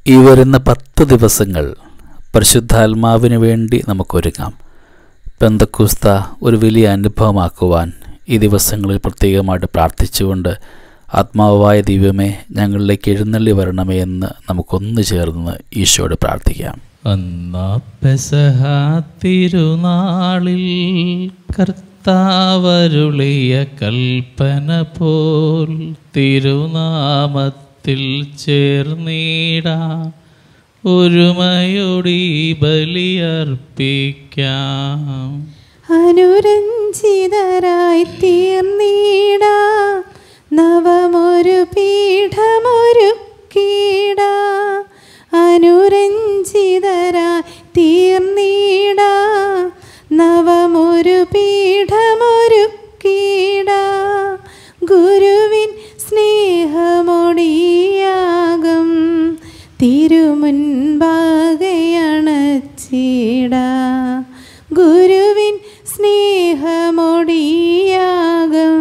ഈ വരുന്ന പത്ത് ദിവസങ്ങൾ പരിശുദ്ധാത്മാവിന് വേണ്ടി നമുക്കൊരുങ്ങാം പെന്തക്കുസ്ത ഒരു വലിയ അനുഭവമാക്കുവാൻ ഈ ദിവസങ്ങളിൽ പ്രത്യേകമായിട്ട് പ്രാർത്ഥിച്ചുകൊണ്ട് ആത്മാവായ ദൈവമേ ഞങ്ങളിലേക്ക് എഴുന്നള്ളി വരണമേ എന്ന് നമുക്കൊന്നു ചേർന്ന് ഈശോയോട് പ്രാർത്ഥിക്കാം അന്നാ പെസഹ തിരുനാളിൽ കർത്താവരുളിയ കൽപ്പന പോൽ തിരുനാമത്തിൽ ചേർന്നിടാം ഒരുമയോടി ബലിയർപ്പിക്കാം അനുരഞ്ജിതരായി തീർന്നീട നവമൊരു പീഠമൊരുക്കീട അനുരഞ്ജിതരായി തീർന്നീട നവമൊരു പീഠമൊരുക്കീട ഗുരുവിൻ സ്നേഹമൊടിയാകും തിരുമുൻപാകയണച്ചിട ഗുരുവിൻ സ്നേഹമൊടിയാകും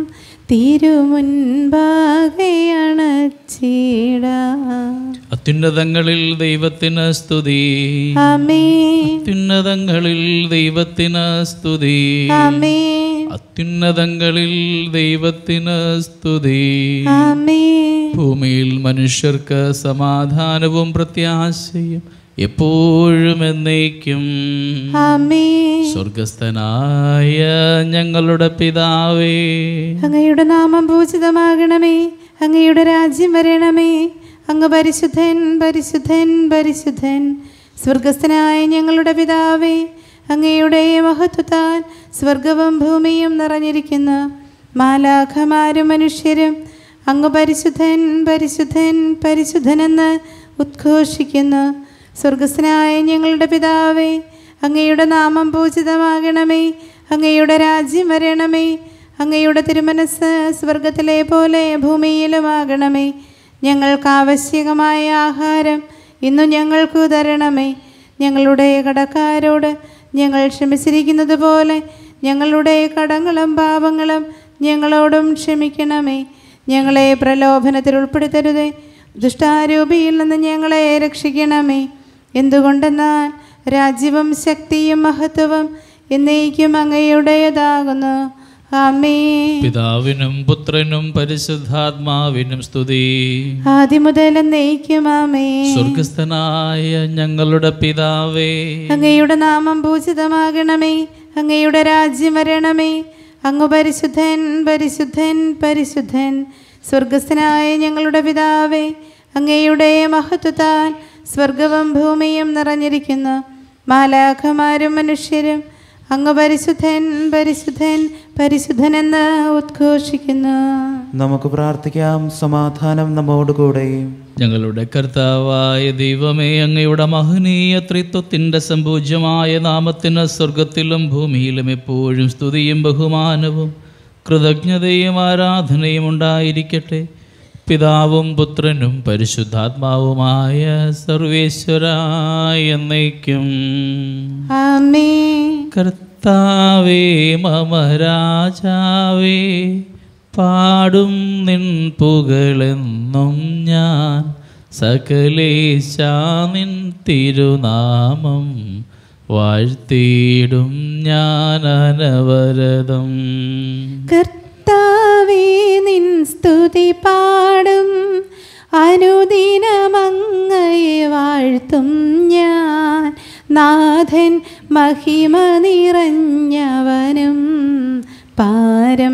തിരുമുൻപാകയണച്ചിട അത്യുന്നതങ്ങളിൽ ദൈവത്തിന് സ്തുതി അമേ അത്യുന്നതങ്ങളിൽ ദൈവത്തിന് സ്തുതി അമേ അത്യുന്നതങ്ങളിൽ ദൈവത്തിന് സ്തുതി അമേ ഭൂമിയിൽ മനുഷ്യർക്ക് സമാധാനവും പ്രത്യാശയും എപ്പോഴും എന്നേക്കും അമേ സ്വർഗസ്ഥനായ ഞങ്ങളുടെ പിതാവേ അങ്ങയുടെ നാമം പൂജിതമാകണമേ അങ്ങയുടെ രാജ്യം വരണമേ അങ്ങ് പരിശുദ്ധൻ പരിശുദ്ധൻ പരിശുദ്ധൻ സ്വർഗസ്ഥനായ ഞങ്ങളുടെ പിതാവേ അങ്ങയുടെ മഹത്വത്താൽ സ്വർഗവും ഭൂമിയും നിറഞ്ഞിരിക്കുന്ന മാലാഖമാരും മനുഷ്യരും അങ്ങ് പരിശുദ്ധൻ പരിശുദ്ധൻ പരിശുദ്ധനെന്ന് ഉദ്ഘോഷിക്കുന്നു സ്വർഗസ്ഥനായ ഞങ്ങളുടെ പിതാവേ അങ്ങയുടെ നാമം പൂജിതമാകണമേ അങ്ങയുടെ രാജ്യം വരണമേ അങ്ങയുടെ തിരുമനസ് സ്വർഗത്തിലെ പോലെ ഭൂമിയിലുമാകണമേ ഞങ്ങൾക്ക് ആവശ്യകമായ ആഹാരം ഇന്നു ഞങ്ങൾക്ക് തരണമേ ഞങ്ങളുടെ കടക്കാരോട് ഞങ്ങൾ ക്ഷമിച്ചിരിക്കുന്നത് പോലെ ഞങ്ങളുടെ കടങ്ങളും പാപങ്ങളും ഞങ്ങളോടും ക്ഷമിക്കണമേ ഞങ്ങളെ പ്രലോഭനത്തിൽ ഉൾപ്പെടുത്തരുതേ ദുഷ്ടാരൂപിയിൽ നിന്ന് ഞങ്ങളെ രക്ഷിക്കണമേ എന്തുകൊണ്ടെന്നാൽ രാജ്യവും ശക്തിയും മഹത്വവും എന്നേക്കും അങ്ങയുടേതാകുന്നു ആമേ പിതാവിനും പുത്രനും പരിശുദ്ധാത്മാവിനും സ്തുതി ആദ്യം മുതൽ എന്നേക്കും ആമേ സ്വർഗസ്ഥനായ ഞങ്ങളുടെ പിതാവേ അങ്ങയുടെ നാമം പൂജിതമാകണമേ അങ്ങയുടെ രാജ്യം വരണമേ അങ്ങ് പരിശുദ്ധൻ പരിശുദ്ധൻ പരിശുദ്ധൻ സ്വർഗസ്ഥനായ ഞങ്ങളുടെ പിതാവേ അങ്ങയുടെ മഹത്വത്താൽ സ്വർഗവും ഭൂമിയും നിറഞ്ഞിരിക്കുന്നു മാലാഖമാരും മനുഷ്യരും അങ്ങ് പരിശുദ്ധൻ പരിശുദ്ധൻ പരിശുദ്ധനെന്ന് ഉദ്ഘോഷിക്കുന്നു നമുക്ക് പ്രാർത്ഥിക്കാം സമാധാനം നമ്മോടുകൂടെ ഞങ്ങളുടെ കർത്താവായ ദൈവമേ അങ്ങയുടെ മഹനീയ ത്രിത്വത്തിൻ്റെ സമ്പൂജ്യമായ നാമത്തിന് സ്വർഗത്തിലും ഭൂമിയിലും എപ്പോഴും സ്തുതിയും ബഹുമാനവും കൃതജ്ഞതയും ആരാധനയും ഉണ്ടായിരിക്കട്ടെ പിതാവും പുത്രനും പരിശുദ്ധാത്മാവുമായ സർവേശ്വരായ എന്നേക്കും ആമേ കർത്താവേ മമ രാജാവേ പാടും നിൻ പുകളെന്നും ഞാൻ സകലേശാ നിൻ തിരുനാമം വാഴ്ത്തിയിടും ഞാൻ അനവരതം കർത്താവേ നിൻ സ്തുതി പാടും അനുദിനമങ്ങയെ വാഴ്ത്തും ഞാൻ നാഥൻ മഹിമ നിറഞ്ഞവനും പാരം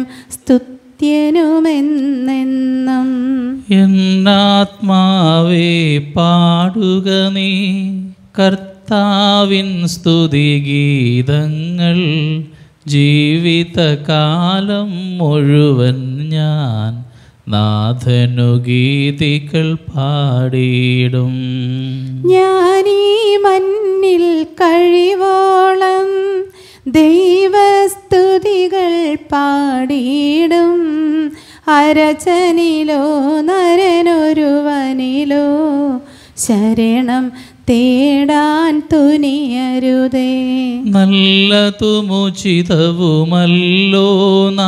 സ്തുത്യനുമെന്നെന്നും എന്നാത്മാവേ പാടുക നീ കർത്താവിൻ സ്തുതിഗീതങ്ങൾ ജീവിതകാലം മുഴുവൻ ഞാൻ നാഥനു ഗീതികൾ പാടിയിടും ഞാനീ മണ്ണിൽ കഴിവോളം ദൈവസ്തുതികൾ പാടിയിടും അരചനിലോ നരനൊരുവനിലോ ശരണം തേടാൻ തുനിയരുതേ നല്ലതുമുചിതവുമല്ലോ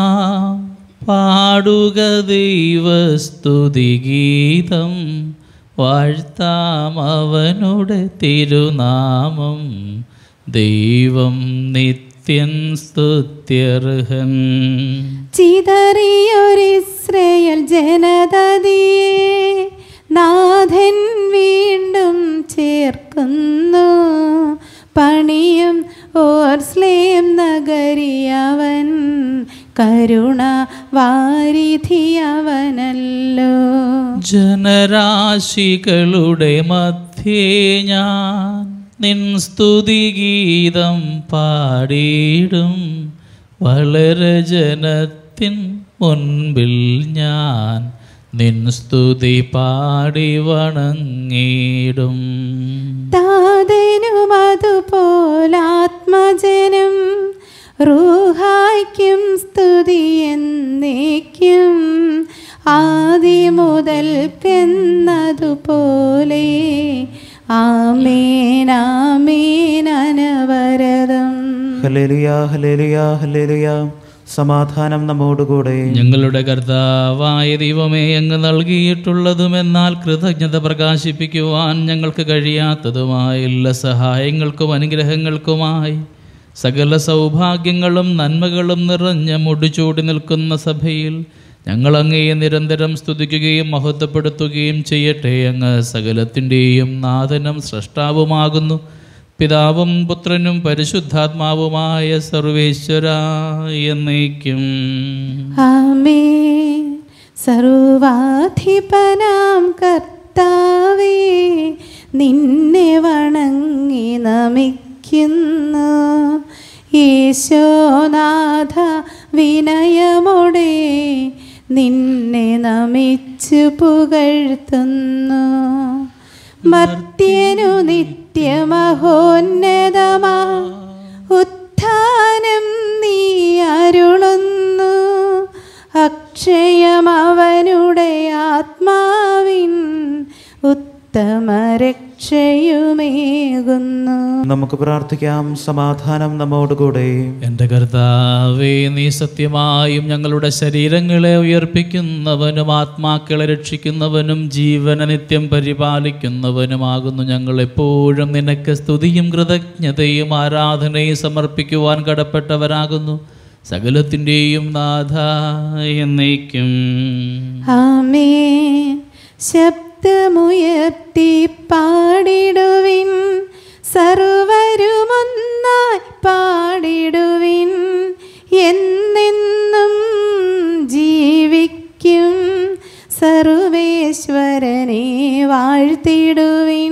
നാം പാടുക ദൈവസ്തുതിഗീതം വാഴ്ത്താം അവനുടെ തിരുനാമം ദൈവം നിത്യൻ സ്തുത്യർഹൻ ചിതറിയൊരിസ്രയേൽ ജനതതിയെ നാഥൻ വീണ്ടും ചേർക്കുന്നു പണിയും ഓർസ്ലേം നഗരിയവൻ കരുണ വാരിധിയവനല്ലോ ജനരാശികളുടെ മധ്യേ ഞാൻ നിൻ സ്തുതിഗീതം പാടിയിടും വളരെ ജനത്തിൻ മുൻപിൽ ഞാൻ നിൻ സ്തുതി പാടി വണങ്ങിയിടും താതനും അതുപോലാത്മജനും റൂഹായ്ക്കും സ്തുതി എന്നേക്കും ആദി മുതൽക്കെന്നതുപോലെ ആമേൻ ആമേൻ അനവരതം ഹലേലുയാ ഹലേലുയാ ഹലേലുയാ സമാധാനം നമ്മോടുകൂടെ ഞങ്ങളുടെ കർത്താവായ ദൈവമേ അങ്ങ് നൽകിയിട്ടുള്ളതും എന്നാൽ കൃതജ്ഞത പ്രകാശിപ്പിക്കുവാൻ ഞങ്ങൾക്ക് കഴിയാത്തതുമായ എല്ലാ സഹായങ്ങൾക്കും അനുഗ്രഹങ്ങൾക്കുമായി സകല സൗഭാഗ്യങ്ങളും നന്മകളും നിറഞ്ഞ മുടിച്ചൂടി നിൽക്കുന്ന സഭയിൽ ഞങ്ങൾ അങ്ങയെ നിരന്തരം സ്തുതിക്കുകയും മഹത്വപ്പെടുത്തുകയും ചെയ്യട്ടെ അങ്ങ് സകലത്തിൻ്റെയും നാഥനും സൃഷ്ടാവുമാകുന്നു പിതാവും പുത്രനും പരിശുദ്ധാത്മാവുമായ സർവേശ്വര എന്നേക്കും ആമേൻ സർവാധിപനാം കർത്താവേ നിന്നെ വണങ്ങി നമിക്കുന്നു യേശോനാഥ വിനയമോടെ നിന്നെ നമിച്ചു പുകഴ്ത്തുന്നു മർത്യനു നിത്യമഹോന്നതമാ ഉത്ഥാനം നീ അരുളുന്നു അക്ഷയം അവനുടെ ആത്മാവിൻ ഉത്തമ രക്ഷയുമേകുന്നു നമുക്ക് പ്രാർത്ഥിക്കാം സമാധാനം നമ്മോടുകൂടെ എൻ്റെ കർത്താവേ നീ സത്യമായും ഞങ്ങളുടെ ശരീരങ്ങളെ ഉയർപ്പിക്കുന്നവനും ആത്മാക്കളെ രക്ഷിക്കുന്നവനും ജീവന നിത്യം പരിപാലിക്കുന്നവനുമാകുന്നു ഞങ്ങൾ എപ്പോഴും നിനക്ക് സ്തുതിയും കൃതജ്ഞതയും ആരാധനയും സമർപ്പിക്കുവാൻ കടപ്പെട്ടവരാകുന്നു സകലത്തിൻ്റെയും നാഥ എന്നേക്കും ആമേൻ ശബ്ദമുയർത്തി പാടിടുവിൻ സർവരുമൊന്നായി പാടിടുവിൻ എന്നെന്നും ജീവിക്കും സർവേശ്വരനെ വാഴ്ത്തിടുവിൻ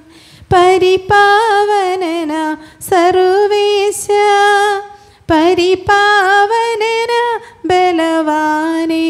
പരിപാവനന സർവേശ പരിപാവനന ബലവാനേ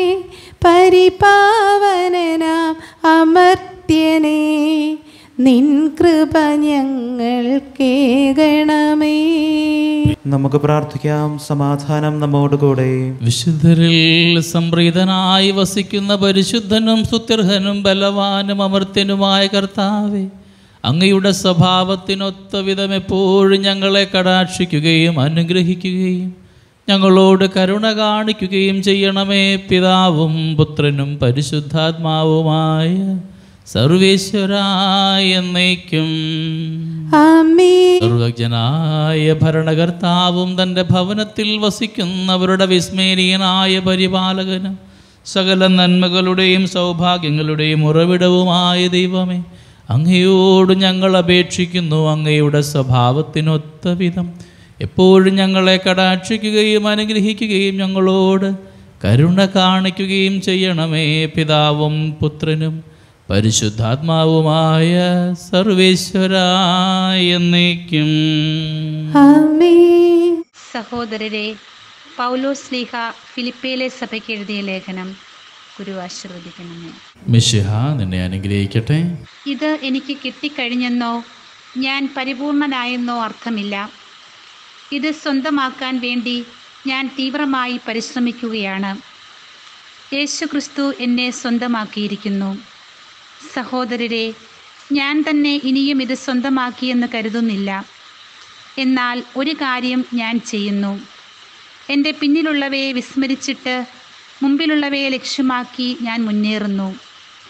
പരിപാവനനാം അമർത്യനേ നിൻ കൃപ ഞങ്ങൾക്കേകണമേ നമുക്ക് പ്രാർത്ഥിക്കാം സമാധാനം നമ്മോടുകൂടെ വിശുദ്ധരിൽ സംപ്രീതനായി വസിക്കുന്ന പരിശുദ്ധനും സുത്യർഹനും ബലവാനും അമർത്യനുമായ കർത്താവെ അങ്ങയുടെ സ്വഭാവത്തിനൊത്ത വിധം എപ്പോഴും ഞങ്ങളെ കടാക്ഷിക്കുകയും അനുഗ്രഹിക്കുകയും ഞങ്ങളോട് കരുണ കാണിക്കുകയും ചെയ്യണമേ പിതാവും പുത്രനും പരിശുദ്ധാത്മാവുമായ സർവേശ്വരായ എന്നേക്കും ആമേ സർവജ്ഞനായ ഭരണകർത്താവും തൻ്റെ ഭവനത്തിൽ വസിക്കുന്നവരുടെ വിസ്മരണീയനായ പരിപാലകനും സകല നന്മകളുടെയും സൗഭാഗ്യങ്ങളുടെയും ഉറവിടവുമായ ദൈവമേ അങ്ങയോട് ഞങ്ങൾ അപേക്ഷിക്കുന്നു അങ്ങയുടെ സ്വഭാവത്തിനൊത്ത വിധം എപ്പോഴും ഞങ്ങളെ കടാക്ഷിക്കുകയും അനുഗ്രഹിക്കുകയും ഞങ്ങളോട് കരുണ കാണിക്കുകയും ചെയ്യണമേ പിതാവും പുത്രനും പരിശുദ്ധാത്മാവുമായ സർവേശ്വരായ എന്നേക്കും ആമേ സഹോദരരെ പൗലോസ് സ്ലീഹ ഫിലിപ്പയിലെ സഭയ്ക്ക് എഴുതിയ ലേഖനം ഗുരു ആശീർവദിക്കണമേ മിശിഹ നിന്നെ അനുഗ്രഹിക്കട്ടെ ഇത് എനിക്ക് കിട്ടിക്കഴിഞ്ഞെന്നോ ഞാൻ പരിപൂർണനായെന്നോ അർത്ഥമില്ല ഇത് സ്വന്തമാക്കാൻ വേണ്ടി ഞാൻ തീവ്രമായി പരിശ്രമിക്കുകയാണ് യേശു ക്രിസ്തു എന്നെ സ്വന്തമാക്കിയിരിക്കുന്നു സഹോദരരെ ഞാൻ തന്നെ ഇനിയും ഇത് സ്വന്തമാക്കിയെന്ന് കരുതുന്നില്ല എന്നാൽ ഒരു കാര്യം ഞാൻ ചെയ്യുന്നു എൻ്റെ പിന്നിലുള്ളവയെ വിസ്മരിച്ചിട്ട് മുമ്പിലുള്ളവയെ ലക്ഷ്യമാക്കി ഞാൻ മുന്നേറുന്നു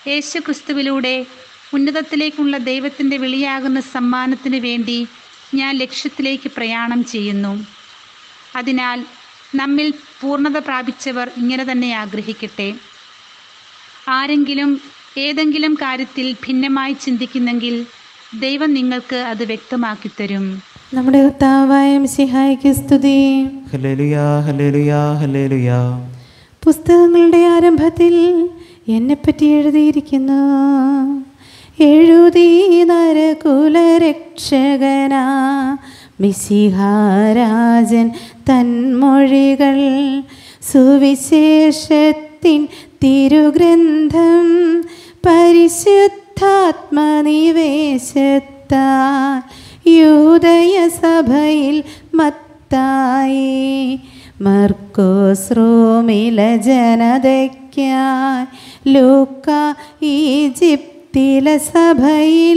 യേശു ക്രിസ്തുവിലൂടെ ഉന്നതത്തിലേക്കുള്ള ദൈവത്തിൻ്റെ വിളിയാകുന്ന സമ്മാനത്തിനു വേണ്ടി ഞാൻ ലക്ഷ്യത്തിലേക്ക് പ്രയാണം ചെയ്യുന്നു അതിനാൽ നമ്മിൽ പൂർണ്ണത പ്രാപിച്ചവർ ഇങ്ങനെ തന്നെ ആഗ്രഹിക്കട്ടെ ആരെങ്കിലും ഏതെങ്കിലും കാര്യത്തിൽ ഭിന്നമായി ചിന്തിക്കുന്നെങ്കിൽ ദൈവം നിങ്ങൾക്ക് അത് വ്യക്തമാക്കി തരും നമ്മുടെ കർത്താവായ സിഹായിക്ക് സ്തുതി ഹല്ലേലൂയാ ഹല്ലേലൂയാ ഹല്ലേലൂയാ പുസ്തകങ്ങളുടെ ആരംഭത്തിൽ എന്നെപ്പറ്റി എഴുതിയിരിക്കുന്നു എഴുതി നരകുലരക്ഷകനാ മിസിഹാരാജൻ തന്മൊഴികൾ സുവിശേഷത്തിൻ തിരുഗ്രന്ഥം പരിശുദ്ധാത്മനിവേശത്താൽ യൂദയ സഭയിൽ മത്തായി മർക്കോസ് റോമില ജനതയ്ക്കായി ലൂക്ക ഈജിപ്തിലെ സഭയിൽ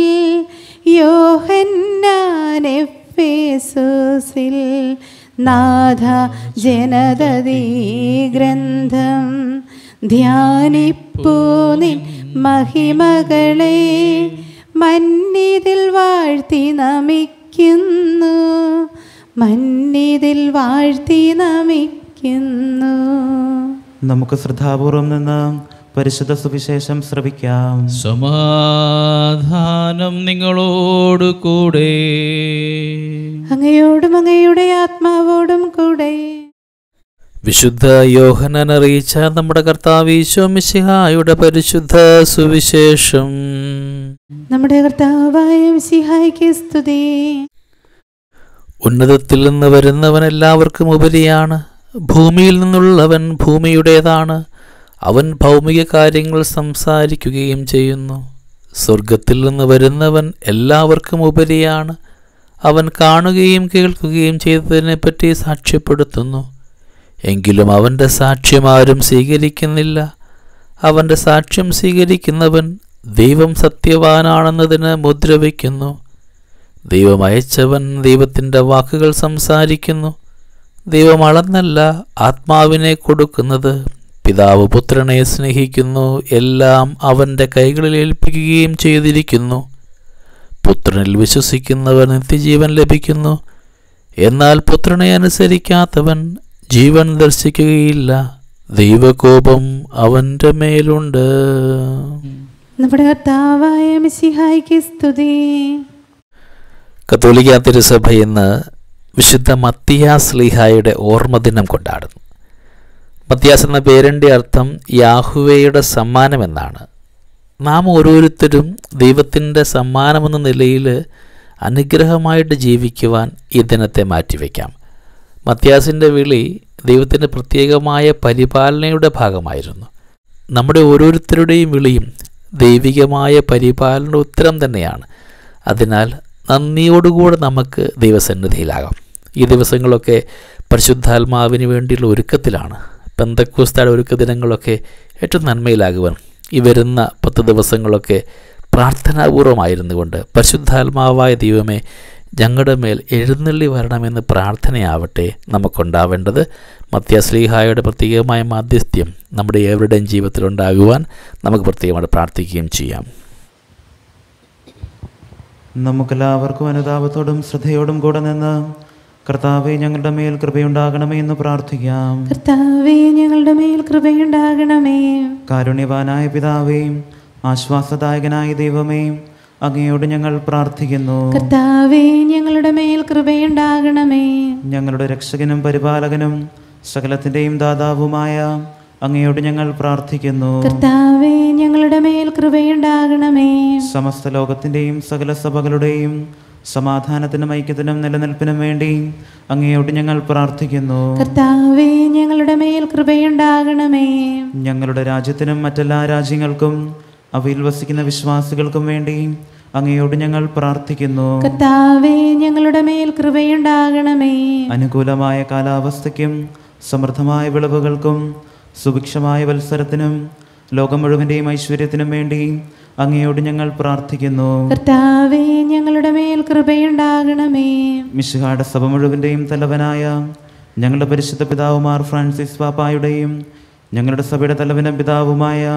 യോഹന്നാനെഫേസുസിൽ നാഥ ജനതീ ഗ്രന്ഥം ധ്യാനിപ്പൂ നിൻ മഹിമകളെ മന്നിതിൽ വാഴ്ത്തി നമിക്കുന്നു മന്നിതിൽ വാഴ്ത്തി നമിക്കുന്നു നമുക്ക് ശ്രദ്ധാപൂർവം നിന്ന് പരിശുദ്ധ സുവിശേഷം ശ്രവിക്കാം സമാധാനം നിങ്ങളോട് കൂടെ അങ്ങയോടും അങ്ങയുടെ ആത്മാവോടും കൂടെ വിശുദ്ധ യോഹനൻ അറിയിച്ച നമ്മുടെ കർത്താവ് ഈശോ മിശിഹായുടെ പരിശുദ്ധ സുവിശേഷം നമ്മുടെ കർത്താവായ സിഹായിക്ക് സ്തുതി ഉന്നതത്തിൽ നിന്ന് വരുന്നവൻ എല്ലാവർക്കും ഉപരിയാണ് ഭൂമിയിൽ നിന്നുള്ളവൻ ഭൂമിയുടേതാണ് അവൻ ഭൗമിക കാര്യങ്ങൾ സംസാരിക്കുകയും ചെയ്യുന്നു സ്വർഗത്തിൽ നിന്ന് വരുന്നവൻ എല്ലാവർക്കും ഉപരിയാണ് അവൻ കാണുകയും കേൾക്കുകയും ചെയ്തതിനെപ്പറ്റി സാക്ഷ്യപ്പെടുത്തുന്നു എങ്കിലും അവൻ്റെ സാക്ഷ്യം ആരും സ്വീകരിക്കുന്നില്ല അവൻ്റെ സാക്ഷ്യം സ്വീകരിക്കുന്നവൻ ദൈവം സത്യവാനാണെന്നതിന് മുദ്ര വയ്ക്കുന്നു ദൈവം അയച്ചവൻ ദൈവത്തിൻ്റെ വാക്കുകൾ സംസാരിക്കുന്നു ദൈവം അളന്നല്ല ആത്മാവിനെ കൊടുക്കുന്നത് പിതാവ് പുത്രനെ സ്നേഹിക്കുന്നു എല്ലാം അവൻ്റെ കൈകളിൽ ഏൽപ്പിക്കുകയും ചെയ്തിരിക്കുന്നു പുത്രനിൽ വിശ്വസിക്കുന്നവർ നിത്യജീവൻ ലഭിക്കുന്നു എന്നാൽ പുത്രനെ അനുസരിക്കാത്തവൻ ജീവൻ ദർശിക്കുകയില്ല ദൈവകോപം അവൻ്റെ മേലുണ്ട് നമ്മുടെ കർത്താവായ മിസിഹായിക്ക് സ്തുതി കത്തോലിക്ക തിരുസഭ ഇന്ന് വിശുദ്ധ മത്തിയാസ് ലീഹായുടെ ഓർമ്മദിനം കൊണ്ടാടുന്നു മത്തിയാസ് എന്ന പേരിൻ്റെ അർത്ഥം യാഹുവയുടെ സമ്മാനം എന്നാണ് നാം ഓരോരുത്തരും ദൈവത്തിൻ്റെ സമ്മാനമെന്ന നിലയിൽ അനുഗ്രഹമായിട്ട് ജീവിക്കുവാൻ ഈ ദിനത്തെ മാറ്റിവെക്കാം മത്യാസിൻ്റെ വിളി ദൈവത്തിൻ്റെ പ്രത്യേകമായ പരിപാലനയുടെ ഭാഗമായിരുന്നു നമ്മുടെ ഓരോരുത്തരുടെയും വിളിയും ദൈവികമായ പരിപാലന ഉത്തരം തന്നെയാണ് അതിനാൽ നന്ദിയോടുകൂടെ നമുക്ക് ദൈവസന്നിധിയിലാകാം ഈ ദിവസങ്ങളൊക്കെ പരിശുദ്ധാത്മാവിന് വേണ്ടിയുള്ള ഒരുക്കത്തിലാണ് പെന്തക്കൂസ്തായുടെ ഒരുക്ക ദിനങ്ങളൊക്കെ ഏറ്റവും നന്മയിലാകുവാൻ ഈ വരുന്ന പത്ത് ദിവസങ്ങളൊക്കെ പ്രാർത്ഥനാപൂർവമായിരുന്നു കൊണ്ട് പരിശുദ്ധാത്മാവായ ദൈവമേ ഞങ്ങളുടെ മേൽ എഴുന്നള്ളി വരണമെന്ന് പ്രാർത്ഥനയാവട്ടെ നമുക്കുണ്ടാവേണ്ടത് മത്യാശ്ലീഹായുടെ പ്രത്യേകമായ മാധ്യസ്ഥ്യം നമ്മുടെ ഏവരുടെയും ജീവിതത്തിലുണ്ടാകുവാൻ നമുക്ക് പ്രത്യേകമായിട്ട് പ്രാർത്ഥിക്കുകയും ചെയ്യാം നമുക്കെല്ലാവർക്കും അനുതാപത്തോടും ശ്രദ്ധയോടും കൂടെ നിന്ന് കർത്താവെ ഞങ്ങളുടെ മേൽ കൃപയുണ്ടാകണമേ എന്ന് പ്രാർത്ഥിക്കാം കർത്താവേ ഞങ്ങളുടെ മേൽ കൃപയുണ്ടാകണമേ കാരുണ്യവാനായ പിതാവേ ആശ്വാസദായകനായ ദൈവമേ അങ്ങയോട് ഞങ്ങൾ പ്രാർത്ഥിക്കുന്നു കർത്താവേ ഞങ്ങളുടെ മേൽ കൃപയുണ്ടാകണമേ ഞങ്ങളുടെ രക്ഷകനും പരിപാലകനും സകലത്തിൻ്റെയും ദാതാവുമായ അങ്ങയോട് ഞങ്ങൾ പ്രാർത്ഥിക്കുന്നു കർത്താവേ ഞങ്ങളുടെ മേൽ കൃപയുണ്ടാകണമേ സമസ്ത ലോകത്തിൻ്റെയും സകല സഭകളുടെയും സമാധാനത്തിനും ഐക്യത്തിനും നിലനിൽപ്പിനും വേണ്ടി അങ്ങയോട് ഞങ്ങൾ പ്രാർത്ഥിക്കുന്നു കർത്താവേ ഞങ്ങളുടെ മേൽ കൃപയുണ്ടാകണമേ ഞങ്ങളുടെ രാജ്യത്തിനും മറ്റെല്ലാ രാജ്യങ്ങൾക്കും അവയിൽ വസിക്കുന്ന വിശ്വാസികൾക്കും വേണ്ടി അങ്ങയോട് ഞങ്ങൾ പ്രാർത്ഥിക്കുന്നു കർത്താവേ ഞങ്ങളുടെ മേൽ കൃപയുണ്ടാകണമേ അനുകൂലമായ കാലാവസ്ഥയ്ക്കും സമൃദ്ധമായ വിളവുകൾക്കും സുഭിക്ഷമായ വത്സരത്തിനും ലോകം മുഴുവൻ്റെയും ഐശ്വര്യത്തിനും വേണ്ടി അങ്ങയോട് ഞങ്ങൾ പ്രാർത്ഥിക്കുന്നു കർത്താവേ ഞങ്ങളുടെ മേൽ കൃപയുണ്ടാകണമേ മിശുഹായുടെ സഭ മുഴുവൻ്റെയും തലവനായ ഞങ്ങളുടെ പരിശുദ്ധ പിതാവുമാർ ഫ്രാൻസിസ് പാപ്പായുടെയും ഞങ്ങളുടെ സഭയുടെ തലവനും പിതാവുമായ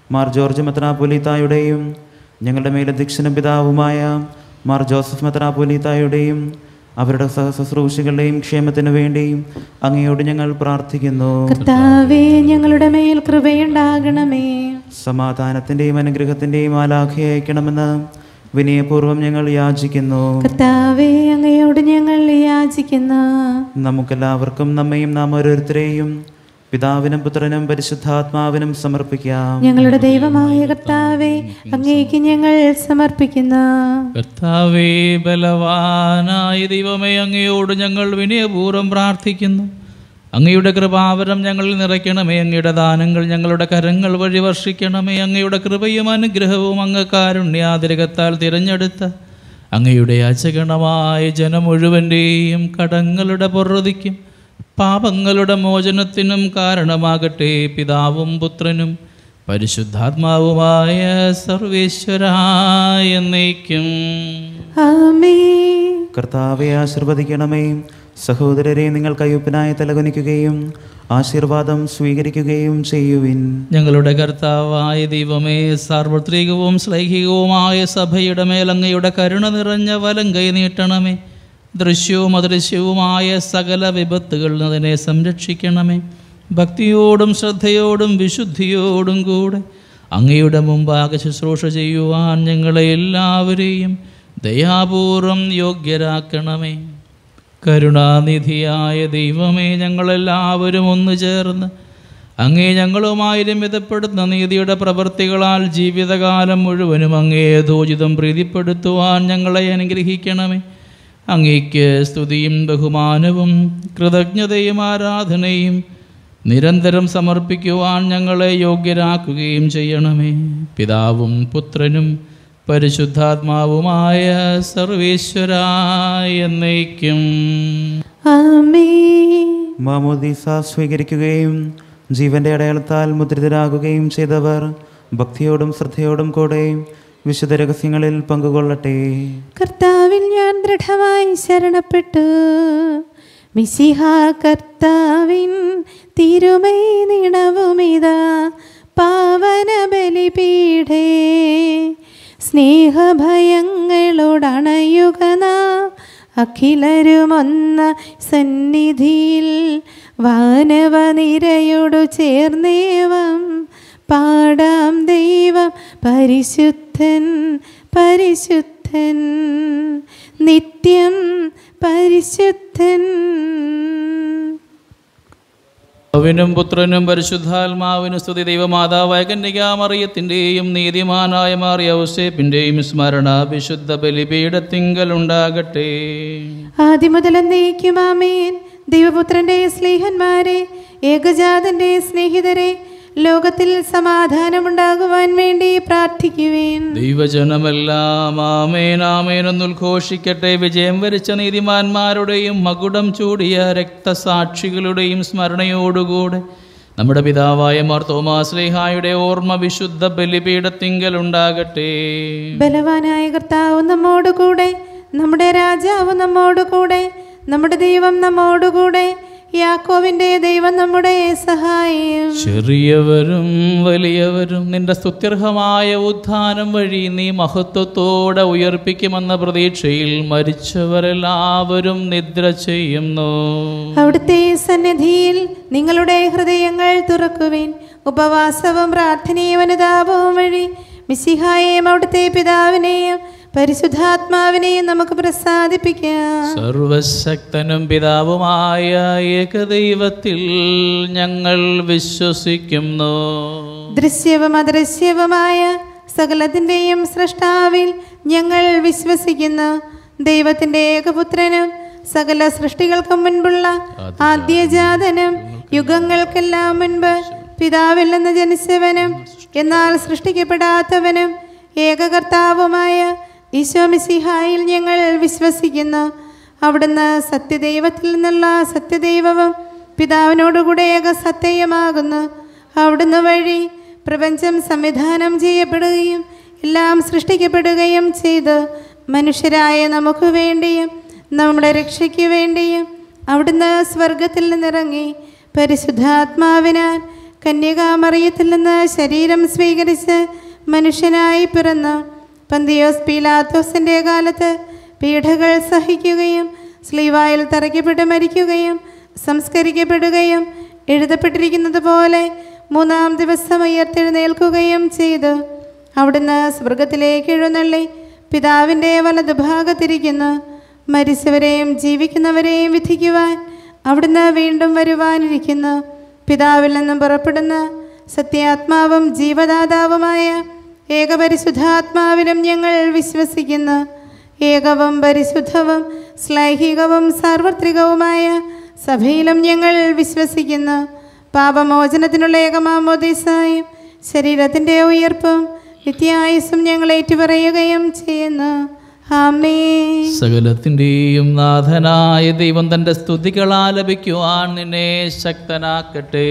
മാർ ജോർജ് മെത്രാപൊലീത്തായുടെയും ഞങ്ങളുടെ മേലധ്യക്ഷനും പിതാവുമായ മാർ ജോസഫ് മെത്രാപൊലീത്തായുടെയും അവരുടെ സഹശുശ്രൂഷികളുടെയും ക്ഷേമത്തിനു വേണ്ടിയും അങ്ങയോട് ഞങ്ങൾ പ്രാർത്ഥിക്കുന്നു കർത്താവേ ഞങ്ങളുടെ മേൽ കൃപയുണ്ടാകണമേ സമാധാനത്തിൻ്റെയും അനുഗ്രഹത്തിൻ്റെയും ആലാഖയെ അയക്കണമെന്ന് വിനയപൂർവ്വം ഞങ്ങൾ യാചിക്കുന്നു കർത്താവേ അങ്ങയോട് ഞങ്ങൾ യാചിക്കുന്നു നമുക്കെല്ലാവർക്കും നമ്മയും നാം ഓരോരുത്തരെയും പിതാവിനും പുത്രനും പരിശുദ്ധാത്മാവിനും സമർപ്പിക്കാം ഞങ്ങളുടെ ദൈവമായ കർത്താവേ അങ്ങേക്ക് ഞങ്ങൾ സമർപ്പിക്കുന്നു കർത്താവേ ബലവാനായ ദൈവമേ അങ്ങയോട് ഞങ്ങൾ വിനയപൂർവ്വം പ്രാർത്ഥിക്കുന്നു അങ്ങയുടെ കൃപാവരം ഞങ്ങളിൽ നിറയ്ക്കണമേ അങ്ങയുടെ ദാനങ്ങൾ ഞങ്ങളുടെ കരങ്ങൾ വഴി വർഷിക്കണമേ അങ്ങയുടെ കൃപയും അനുഗ്രഹവും അങ്ങ് കാരുണ്യാതിരകത്താൽ തിരഞ്ഞെടുത്ത അങ്ങയുടെ അചകണമായ ജനം മുഴുവൻ്റെയും കടങ്ങളുടെ പൊറുതിക്കും പാപങ്ങളുടെ മോചനത്തിനും കാരണമാകട്ടെ പിതാവും പുത്രനും പരിശുദ്ധാത്മാവുമായ സർവേശ്വരായ എന്നേക്കും ആമേ കർത്താവെ ആശീർവദിക്കണമേ സഹോദരരെ നിങ്ങൾ കയ്യൊപ്പിനായി തലകുനിക്കുകയും ആശീർവാദം സ്വീകരിക്കുകയും ചെയ്യുവിൻ ഞങ്ങളുടെ കർത്താവായ ദൈവമേ സാർവത്രികവും ശ്ലൈഹികവുമായ സഭയുടെ മേലങ്ങയുടെ കരുണ നിറഞ്ഞ വലം കൈ നീട്ടണമേ ദൃശ്യവും അദൃശ്യവുമായ സകല വിപത്തുകളിൽ നിന്ന് അതിനെ സംരക്ഷിക്കണമേ ഭക്തിയോടും ശ്രദ്ധയോടും വിശുദ്ധിയോടും കൂടെ അങ്ങയുടെ മുമ്പാകെ ശുശ്രൂഷ ചെയ്യുവാൻ ഞങ്ങളെ എല്ലാവരെയും ദയാപൂർവം യോഗ്യരാക്കണമേ കരുണാനിധിയായ ദൈവമേ ഞങ്ങളെല്ലാവരും ഒന്നു ചേർന്ന് അങ്ങേ ഞങ്ങളുമായി രമ്യതപ്പെടുന്ന നീതിയുടെ പ്രവൃത്തികളാൽ ജീവിതകാലം മുഴുവനും അങ്ങേ യഥോചിതം പ്രീതിപ്പെടുത്തുവാൻ ഞങ്ങളെ അനുഗ്രഹിക്കണമേ അങ്ങേക്ക് സ്തുതിയും ബഹുമാനവും കൃതജ്ഞതയും ആരാധനയും നിരന്തരം സമർപ്പിക്കുവാൻ ഞങ്ങളെ യോഗ്യരാക്കുകയും ചെയ്യണമേ പിതാവും പുത്രനും പരിശുദ്ധാത്മാവുമായ സർവേശ്വരായ എന്നേക്കും ആമേ മാമോദീസ സ്വീകരിക്കുകയും ജീവന്റെ അടയാളത്താൽ മുദ്രിതരാകുകയും ചെയ്തവർ ഭക്തിയോടും ശ്രദ്ധയോടും കൂടെ വിശുദ്ധ രഹസ്യങ്ങളിൽ പങ്കുകൊള്ളട്ടെ കർത്താവിൽ ഞാൻ ദൃഢമായി ശരണപ്പെട്ടു മിശിഹ കർത്താവിൻ തിരുമൈ നിണവുമിതാ പാവന ബലിപീഠേ സ്നേഹഭയങ്ങളോടണയുക നാം അഖിലരുമൊന്ന സന്നിധിയിൽ വാനവനിരയോടു ചേർന്നേവം പാടാം ദൈവം പരിശുദ്ധൻ പരിശുദ്ധൻ നിത്യം പരിശുദ്ധൻ അവനും പുത്രനും പരിശുദ്ധാത്മാവിനും സ്തുതി ദൈവമാതാവായ കന്യകാമറിയത്തിൻ്റെയും നീതിമാനായ മാറിയ ഔസേപ്പിൻ്റെയും സ്മരണ വിശുദ്ധ ബലിപീഠത്തിങ്കൽ ഉണ്ടാകട്ടെ ആദ്യം മുതൽ എന്നേക്കും ആമേൻ ദൈവപുത്രന്റെ സ്നേഹന്മാരെ ഏകജാതന്റെ സ്നേഹിതരെ ലോകത്തിൽ സമാധാനമുണ്ടാകുവാൻ വേണ്ടി പ്രാർത്ഥിക്കുവേൻ ദൈവജനമെല്ലാം ആമേൻ ആമേൻ എന്നുദ്ഘോഷിക്കട്ടെ വിജയം വരിച്ച നീതിമാന്മാരുടെയും മകുടം ചൂടിയ രക്തസാക്ഷികളുടെയും സ്മരണയോടുകൂടെ നമ്മുടെ പിതാവായ മാർ തോമാശ്ലേഹായുടെ ഓർമ്മ വിശുദ്ധ ബലിപീഠത്തിങ്കൽ ഉണ്ടാകട്ടെ ബലവാനായ കർത്താവ് നമ്മോടുകൂടെ നമ്മുടെ രാജാവ് നമ്മോടുകൂടെ നമ്മുടെ ദൈവം നമ്മോടുകൂടെ യാക്കോവിന്റെ ദൈവം നമ്മുടെ സഹായം ചെറിയവരും വലിയവരും നിന്റെ സ്തുത്യർഹമായ ഉത്ഥാനം വഴി നീ മഹത്വത്തോടെ ഉയർപ്പിക്കുമെന്ന പ്രതീക്ഷയിൽ മരിച്ചവരെല്ലാവരും നിദ്ര ചെയ്യുന്നു അവിടുത്തെ സന്നിധിയിൽ നിങ്ങളുടെ ഹൃദയങ്ങൾ തുറക്കുവിൻ ഉപവാസവും പ്രാർത്ഥനയും അനുതാപവും വഴി മിസിഹായെയും അവിടുത്തെ പിതാവിനെയും പരിശുദ്ധാത്മാവിനെയും നമുക്ക് പ്രസാദിപ്പിക്കാം സർവശക്തനും പിതാവുമായ ഏകദൈവത്തിൽ ഞങ്ങൾ വിശ്വസിക്കുന്നു ദൃശ്യവും അദൃശ്യവുമായ സകലത്തിൻ്റെയും സൃഷ്ടാവിൽ ഞങ്ങൾ വിശ്വസിക്കുന്നു ദൈവത്തിൻ്റെ ഏകപുത്രനും സകല സൃഷ്ടികൾക്കും മുൻപുള്ള ആദ്യജാതനും യുഗങ്ങൾക്കെല്ലാം മുൻപ് പിതാവിൽ നിന്ന് ജനിച്ചവനും എന്നാൽ സൃഷ്ടിക്കപ്പെടാത്തവനും ഏകകർത്താവുമായ ഈശോമിസിഹായിൽ ഞങ്ങൾ വിശ്വസിക്കുന്നു അവിടുന്ന് സത്യദൈവത്തിൽ നിന്നുള്ള സത്യദൈവവും പിതാവിനോടുകൂടെ ഏക സത്യമാകുന്നു അവിടുന്ന് വഴി പ്രപഞ്ചം സംവിധാനം ചെയ്യപ്പെടുകയും എല്ലാം സൃഷ്ടിക്കപ്പെടുകയും ചെയ്തു മനുഷ്യരായ നമുക്ക് വേണ്ടിയും നമ്മുടെ രക്ഷയ്ക്ക് വേണ്ടിയും അവിടുന്ന് സ്വർഗത്തിൽ നിന്നിറങ്ങി പരിശുദ്ധാത്മാവിനാൽ കന്യകാമറിയത്തിൽ നിന്ന് ശരീരം സ്വീകരിച്ച് മനുഷ്യനായി പിറന്നു പന്തിയോസ് പീലാത്തോസിൻ്റെ കാലത്ത് പീഡകൾ സഹിക്കുകയും സ്ലീവായിൽ തറയ്ക്കപ്പെട്ട് മരിക്കുകയും സംസ്കരിക്കപ്പെടുകയും എഴുതപ്പെട്ടിരിക്കുന്നത് പോലെ മൂന്നാം ദിവസം ഉയർത്തെഴുന്നേൽക്കുകയും ചെയ്തു അവിടുന്ന് സ്വർഗത്തിലേക്ക് എഴുന്നള്ളി പിതാവിൻ്റെ വലതുഭാഗത്തിരിക്കുന്നു മരിച്ചവരെയും ജീവിക്കുന്നവരെയും വിധിക്കുവാൻ അവിടുന്ന് വീണ്ടും വരുവാനിരിക്കുന്നു പിതാവിൽ നിന്നും പുറപ്പെടുന്ന സത്യാത്മാവും ജീവദാതാവുമായ ഏകപരിശുദ്ധാത്മാവിലും ഞങ്ങൾ വിശ്വസിക്കുന്നു ഏകവും പരിശുദ്ധവും ശ്ലൈഹികവും സാർവത്രികവുമായ സഭയിലും ഞങ്ങൾ വിശ്വസിക്കുന്നു പാപമോചനത്തിനുള്ള ഏകമാമോദീസായും ശരീരത്തിൻ്റെ ഉയർപ്പും നിത്യായുസും ഞങ്ങൾ ഏറ്റുപറയുകയും ചെയ്യുന്നു ആമേ സകലത്തിൻ്റെയും നാഥനായ ദൈവം തൻ്റെ സ്തുതികൾ ആലപിക്കുവാൻ നിന്നെ ശക്തനാക്കട്ടെ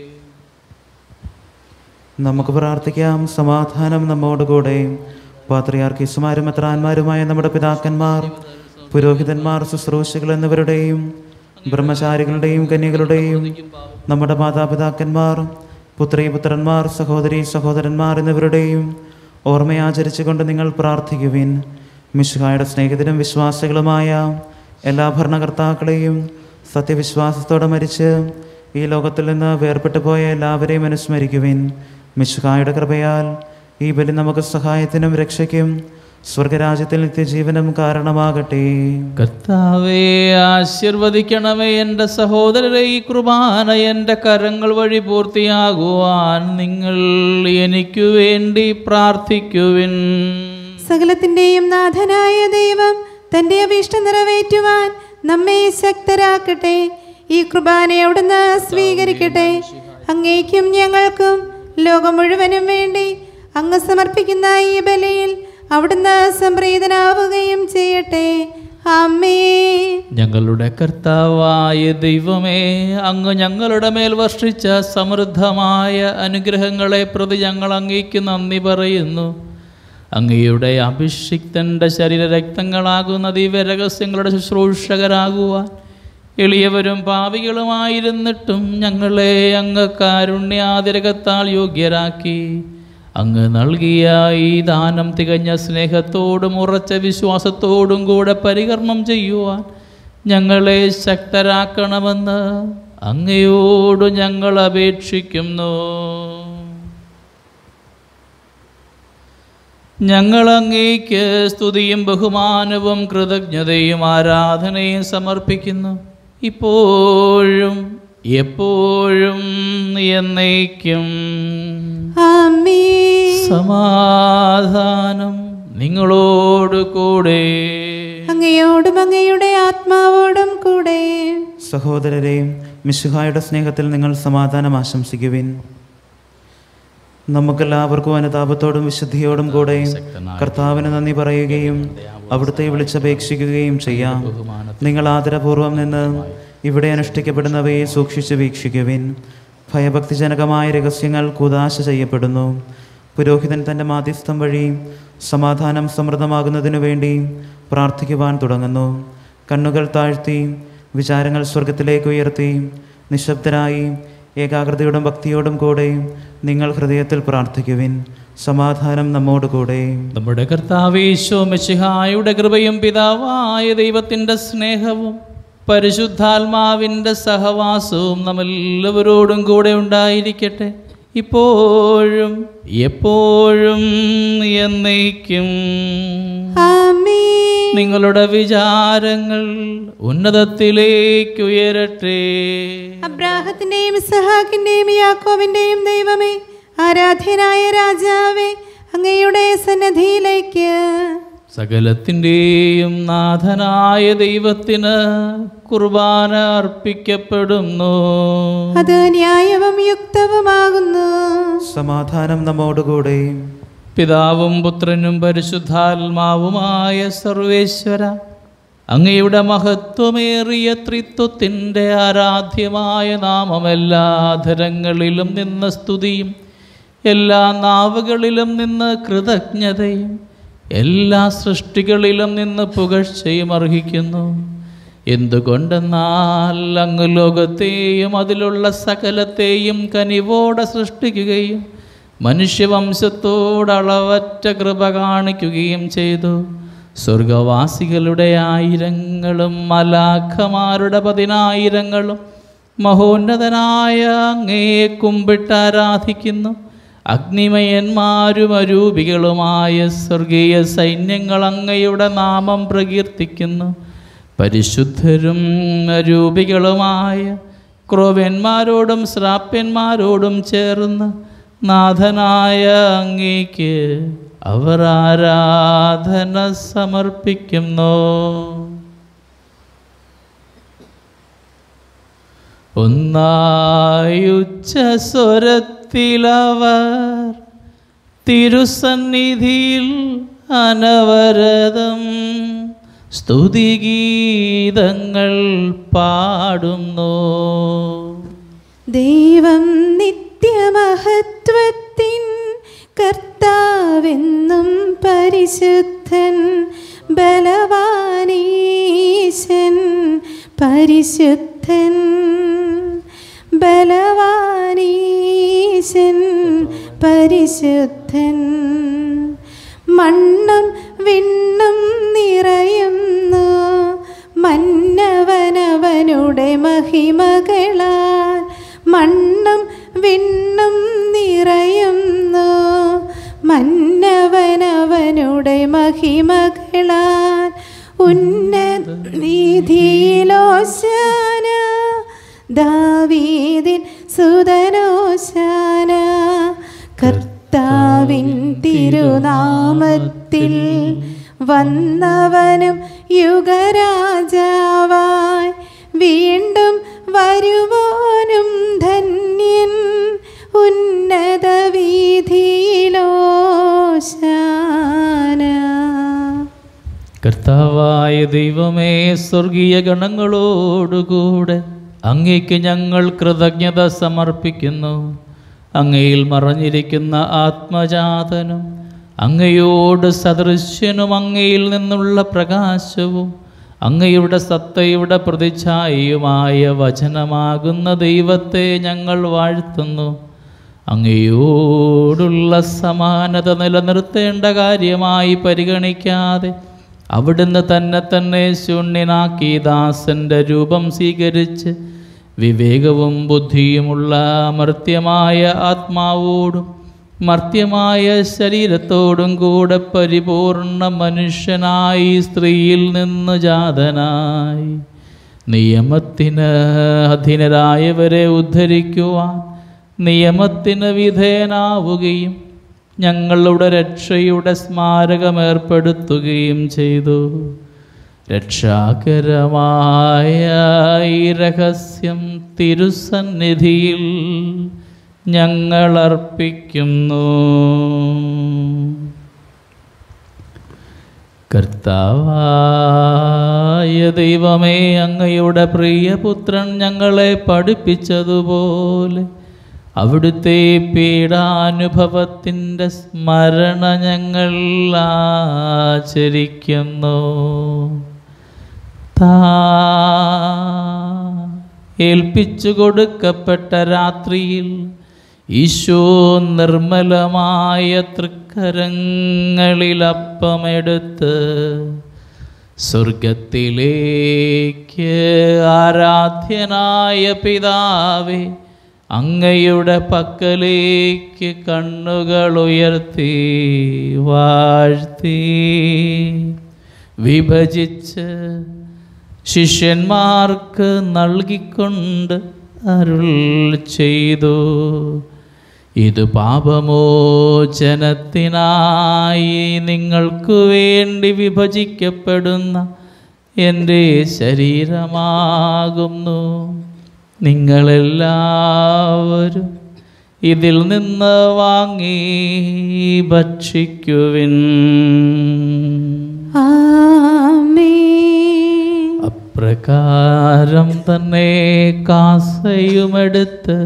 നമുക്ക് പ്രാർത്ഥിക്കാം സമാധാനം നമ്മോടുകൂടെ പാത്രിയാർക്കീസുമാരും എത്രാന്മാരുമായ നമ്മുടെ പിതാക്കന്മാർ പുരോഹിതന്മാർ ശുശ്രൂഷകൾ എന്നിവരുടെയും ബ്രഹ്മചാരികളുടെയും കന്യകളുടെയും നമ്മുടെ മാതാപിതാക്കന്മാർ പുത്രി പുത്രന്മാർ സഹോദരി സഹോദരന്മാർ എന്നിവരുടെയും ഓർമ്മയാചരിച്ചുകൊണ്ട് നിങ്ങൾ പ്രാർത്ഥിക്കുവിൻ മിശുഹായുടെ സ്നേഹിതരും വിശ്വാസികളുമായ എല്ലാ ഭരണകർത്താക്കളെയും സത്യവിശ്വാസത്തോടെ മരിച്ച് ഈ ലോകത്തിൽ നിന്ന് വേർപെട്ടു പോയ എല്ലാവരെയും അനുസ്മരിക്കുവിൻ മിശുഹായുടെ കൃപയാൽ ഈ ബലി നമുക്ക് സഹായത്തിനും രക്ഷയ്ക്കും സ്വർഗരാജ്യത്തിൽ നിത്യജീവനും കാരണമാകട്ടെ കർത്താവെ ആശീർവദിക്കണമേ എൻ്റെ സഹോദരരെ ഈ കുർബാന എൻ്റെ കരങ്ങൾ വഴി പൂർത്തിയാകുവാൻ നിങ്ങൾ എനിക്കു വേണ്ടി പ്രാർത്ഥിക്കുവിൻ സകലത്തിൻ്റെയും നാഥനായ ദൈവം തൻ്റെ അഭീഷ്ടം നിറവേറ്റുവാൻ നമ്മെ ശക്തരാക്കട്ടെ ഈ കുർബാന അവിടുന്ന് സ്വീകരിക്കട്ടെ അങ്ങേക്കും ഞങ്ങൾക്കും ലോകം മുഴുവനും വേണ്ടി അങ്ങ് സമർപ്പിക്കുന്ന ഈ ബലിയിൽ അവിടുന്ന് സംപ്രീതനാവുകയും ചെയ്യട്ടെ അമ്മേ ഞങ്ങളുടെ കർത്താവായ ദൈവമേ അങ്ങ് ഞങ്ങളുടെ മേൽ വർഷിച്ച സമൃദ്ധമായ അനുഗ്രഹങ്ങളെ പ്രതി ഞങ്ങൾ അങ്ങേക്ക് നന്ദി പറയുന്നു അങ്ങയുടെ അഭിഷിക്തൻ്റെ ശരീരരക്തങ്ങളാകുന്ന ദിവ്യരഹസ്യങ്ങളുടെ ശുശ്രൂഷകരാകുവാൻ എളിയവരും പാപികളുമായിരുന്നിട്ടും ഞങ്ങളെ അങ്ങ് കാരുണ്യാതിരകത്താൽ യോഗ്യരാക്കി അങ്ങ് നൽകിയ ഈ ദാനം തികഞ്ഞ സ്നേഹത്തോടും ഉറച്ച വിശ്വാസത്തോടും കൂടെ പരികർമ്മം ചെയ്യുവാൻ ഞങ്ങളെ ശക്തരാക്കണമെന്ന് അങ്ങയോട് ഞങ്ങൾ അപേക്ഷിക്കുന്നു ഞങ്ങൾ അങ്ങേക്ക് സ്തുതിയും ബഹുമാനവും കൃതജ്ഞതയും ആരാധനയും സമർപ്പിക്കുന്നു ഇപ്പോഴും എപ്പോഴും എന്നേക്കും അമ്മേ സമാധാനം നിങ്ങളോട് കൂടെ അങ്ങയോടും അങ്ങയുടെ ആത്മാവോടും കൂടെ സഹോദരരെയും മിശുഹായുടെ സ്നേഹത്തിൽ നിങ്ങൾ സമാധാനം ആശംസിക്കുവിൻ നമുക്കെല്ലാവർക്കും അനുതാപത്തോടും വിശുദ്ധിയോടും കൂടെ കർത്താവിന് നന്ദി പറയുകയും അവിടുത്തെ വിളിച്ചപേക്ഷിക്കുകയും ചെയ്യാം നിങ്ങൾ ആദരപൂർവം നിന്ന് ഇവിടെ അനുഷ്ഠിക്കപ്പെടുന്നവയെ സൂക്ഷിച്ച് വീക്ഷിക്കുവിൻ ഭയഭക്തിജനകമായ രഹസ്യങ്ങൾ കുതാശ ചെയ്യപ്പെടുന്നു പുരോഹിതൻ തൻ്റെ മാധ്യസ്ഥം വഴി സമാധാനം സമൃദ്ധമാകുന്നതിനു വേണ്ടി പ്രാർത്ഥിക്കുവാൻ തുടങ്ങുന്നു കണ്ണുകൾ താഴ്ത്തി വിചാരങ്ങൾ സ്വർഗത്തിലേക്ക് ഉയർത്തി നിശബ്ദരായി ഏകാഗ്രതയോടും ഭക്തിയോടും കൂടെ നിങ്ങൾ ഹൃദയത്തിൽ പ്രാർത്ഥിക്കുവിൻ സമാധാനം നമ്മോട് കൂടെ നമ്മുടെ കർത്താവേശോ മെസ്സിഹായുടെ കൃപയും പിതാവായ ദൈവത്തിൻ്റെ സ്നേഹവും പരിശുദ്ധാത്മാവിൻ്റെ സഹവാസവും നമ്മെല്ലാവരോടും കൂടെ ഉണ്ടായിരിക്കട്ടെ ഇപ്പോഴും എപ്പോഴും എന്നേക്കും ആമേ നിങ്ങളുടെ വിചാരങ്ങൾ ഉന്നതത്തിലേക്ക് ഉയരട്ടെ അബ്രാഹത്തിന്റെയും സഹാക്കിന്റെയും യാക്കോബിന്റെയും ദൈവമേ ആരാധ്യനായ രാജാവേ അങ്ങയുടെ സന്നദ്ധിയിലേക്ക് സകലത്തിൻ്റെയും നാഥനായ ദൈവത്തിന് കുർബാന അർപ്പിക്കപ്പെടുന്നു അത് ന്യായവും യുക്തവുമാകുന്നു സമാധാനം നമ്മോടുകൂടെ പിതാവും പുത്രനും പരിശുദ്ധാത്മാവുമായ സർവേശ്വര അങ്ങയുടെ മഹത്വമേറിയ ത്രിത്വത്തിൻ്റെ ആരാധ്യമായ നാമം എല്ലാ ധരങ്ങളിലും നിന്ന് സ്തുതിയും എല്ലാ നാവുകളിലും നിന്ന് കൃതജ്ഞതയും എല്ലാ സൃഷ്ടികളിലും നിന്ന് പുകഴ്ചയും അർഹിക്കുന്നു എന്തുകൊണ്ടെന്നാൽ അങ്ങ് ലോകത്തെയും അതിലുള്ള സകലത്തെയും കനിവോടെ സൃഷ്ടിക്കുകയും മനുഷ്യവംശത്തോട് അളവറ്റ കൃപ കാണിക്കുകയും ചെയ്തു സ്വർഗവാസികളുടെ ആയിരങ്ങളും മലാഖമാരുടെ പതിനായിരങ്ങളും മഹോന്നതനായ അങ്ങയെ കുമ്പിട്ട് ആരാധിക്കുന്നു അഗ്നിമയന്മാരും അരൂപികളുമായ സ്വർഗീയ സൈന്യങ്ങൾ അങ്ങയുടെ നാമം പ്രകീർത്തിക്കുന്നു പരിശുദ്ധരും അരൂപികളുമായ ക്രോവന്മാരോടും ശ്രാപ്യന്മാരോടും ചേർന്ന് നാഥനായ അങ്ങേക്ക് അവർ ആരാധന സമർപ്പിക്കുന്നു ഒന്നായുച്ച സ്വരത്തിലവർ തിരുസന്നിധിയിൽ അനവരതം സ്തുതിഗീതങ്ങൾ പാടുന്നു ദൈവം നിത്യമഹത്വത്തിൻ കർത്താവെന്നും പരിശുദ്ധൻ ബലവാനീശൻ പരിശുദ്ധൻ ബലവാനീശൻ പരിശുദ്ധൻ മണ്ണും വിണ്ണും നിറയുന്നു മന്നവനവനുടെ മഹിമകളാൽ മണ്ണും വിണ്ണും നിറയുന്നു മന്നവനവനുടെ മഹിമകളാൽ ഉന്നത വീതിയിലോശാന ദാവീദിൻ സുതനോശാന കർത്താവിൻ തിരുനാമത്തിൽ വന്നവനും യുഗരാജാവായി വീണ്ടും വരുവാനും ധന്യൻ ഉന്നത വീതിയിലോശാന കർത്താവായ ദൈവമേ സ്വർഗീയ ഗണങ്ങളോടുകൂടെ അങ്ങയ്ക്ക് ഞങ്ങൾ കൃതജ്ഞത സമർപ്പിക്കുന്നു അങ്ങയിൽ മറഞ്ഞിരിക്കുന്ന ആത്മജാതനും അങ്ങയോട് സദൃശ്യനും അങ്ങയിൽ നിന്നുള്ള പ്രകാശവും അങ്ങയുടെ സത്തയുടെ പ്രതിച്ഛായയുമായ വചനമാകുന്ന ദൈവത്തെ ഞങ്ങൾ വാഴ്ത്തുന്നു അങ്ങയോടുള്ള സമാനത നിലനിർത്തേണ്ട കാര്യമായി പരിഗണിക്കാതെ അവിടുന്ന് തന്നെ തന്നെ ശൂന്യനാക്കി ദാസന്റെ രൂപം സ്വീകരിച്ച് വിവേകവും ബുദ്ധിയുമുള്ള മർത്യമായ ആത്മാവോടും മർത്യമായ ശരീരത്തോടും കൂടെ പരിപൂർണ മനുഷ്യനായി സ്ത്രീയിൽ നിന്ന് ജാതനായി നിയമത്തിന് അധീനരായവരെ ഉദ്ധരിക്കുവാൻ നിയമത്തിന് വിധേയനാവുകയും ഞങ്ങളുടെ രക്ഷയുടെ സ്മാരകമേർപ്പെടുത്തുകയും ചെയ്തു രക്ഷാകരമായ ഈ രഹസ്യം തിരുസന്നിധിയിൽ ഞങ്ങൾ അർപ്പിക്കുന്നു കർത്താവായ ദൈവമേ അങ്ങയുടെ പ്രിയപുത്രൻ ഞങ്ങളെ പഠിപ്പിച്ചതുപോലെ അവിടുത്തെ പീഡാനുഭവത്തിൻ്റെ സ്മരണ ഞങ്ങൾ ആചരിക്കുന്നു താ ഏൽപ്പിച്ചു കൊടുക്കപ്പെട്ട രാത്രിയിൽ ഈശോ നിർമ്മലമായ തൃക്കരങ്ങളിൽ അപ്പമെടുത്ത് സ്വർഗത്തിലേക്ക് ആരാധ്യനായ പിതാവേ അങ്ങയുടെ പക്കലേക്ക് കണ്ണുകൾ ഉയർത്തി വാഴ്ത്തി വിഭജിച്ച് ശിഷ്യന്മാർക്ക് നൽകിക്കൊണ്ട് അരുൾ ചെയ്തു ഇത് പാപമോചനത്തിനായി നിങ്ങൾക്ക് വേണ്ടി വിഭജിക്കപ്പെടുന്ന എൻ്റെ ശരീരമാകുന്നു നിങ്ങളെല്ലാവരും ഇതിൽ നിന്ന് വാങ്ങി ഭക്ഷിക്കുവിൻ ആമേൻ അപ്രകാരം തന്നെ കാസയുമെടുത്ത്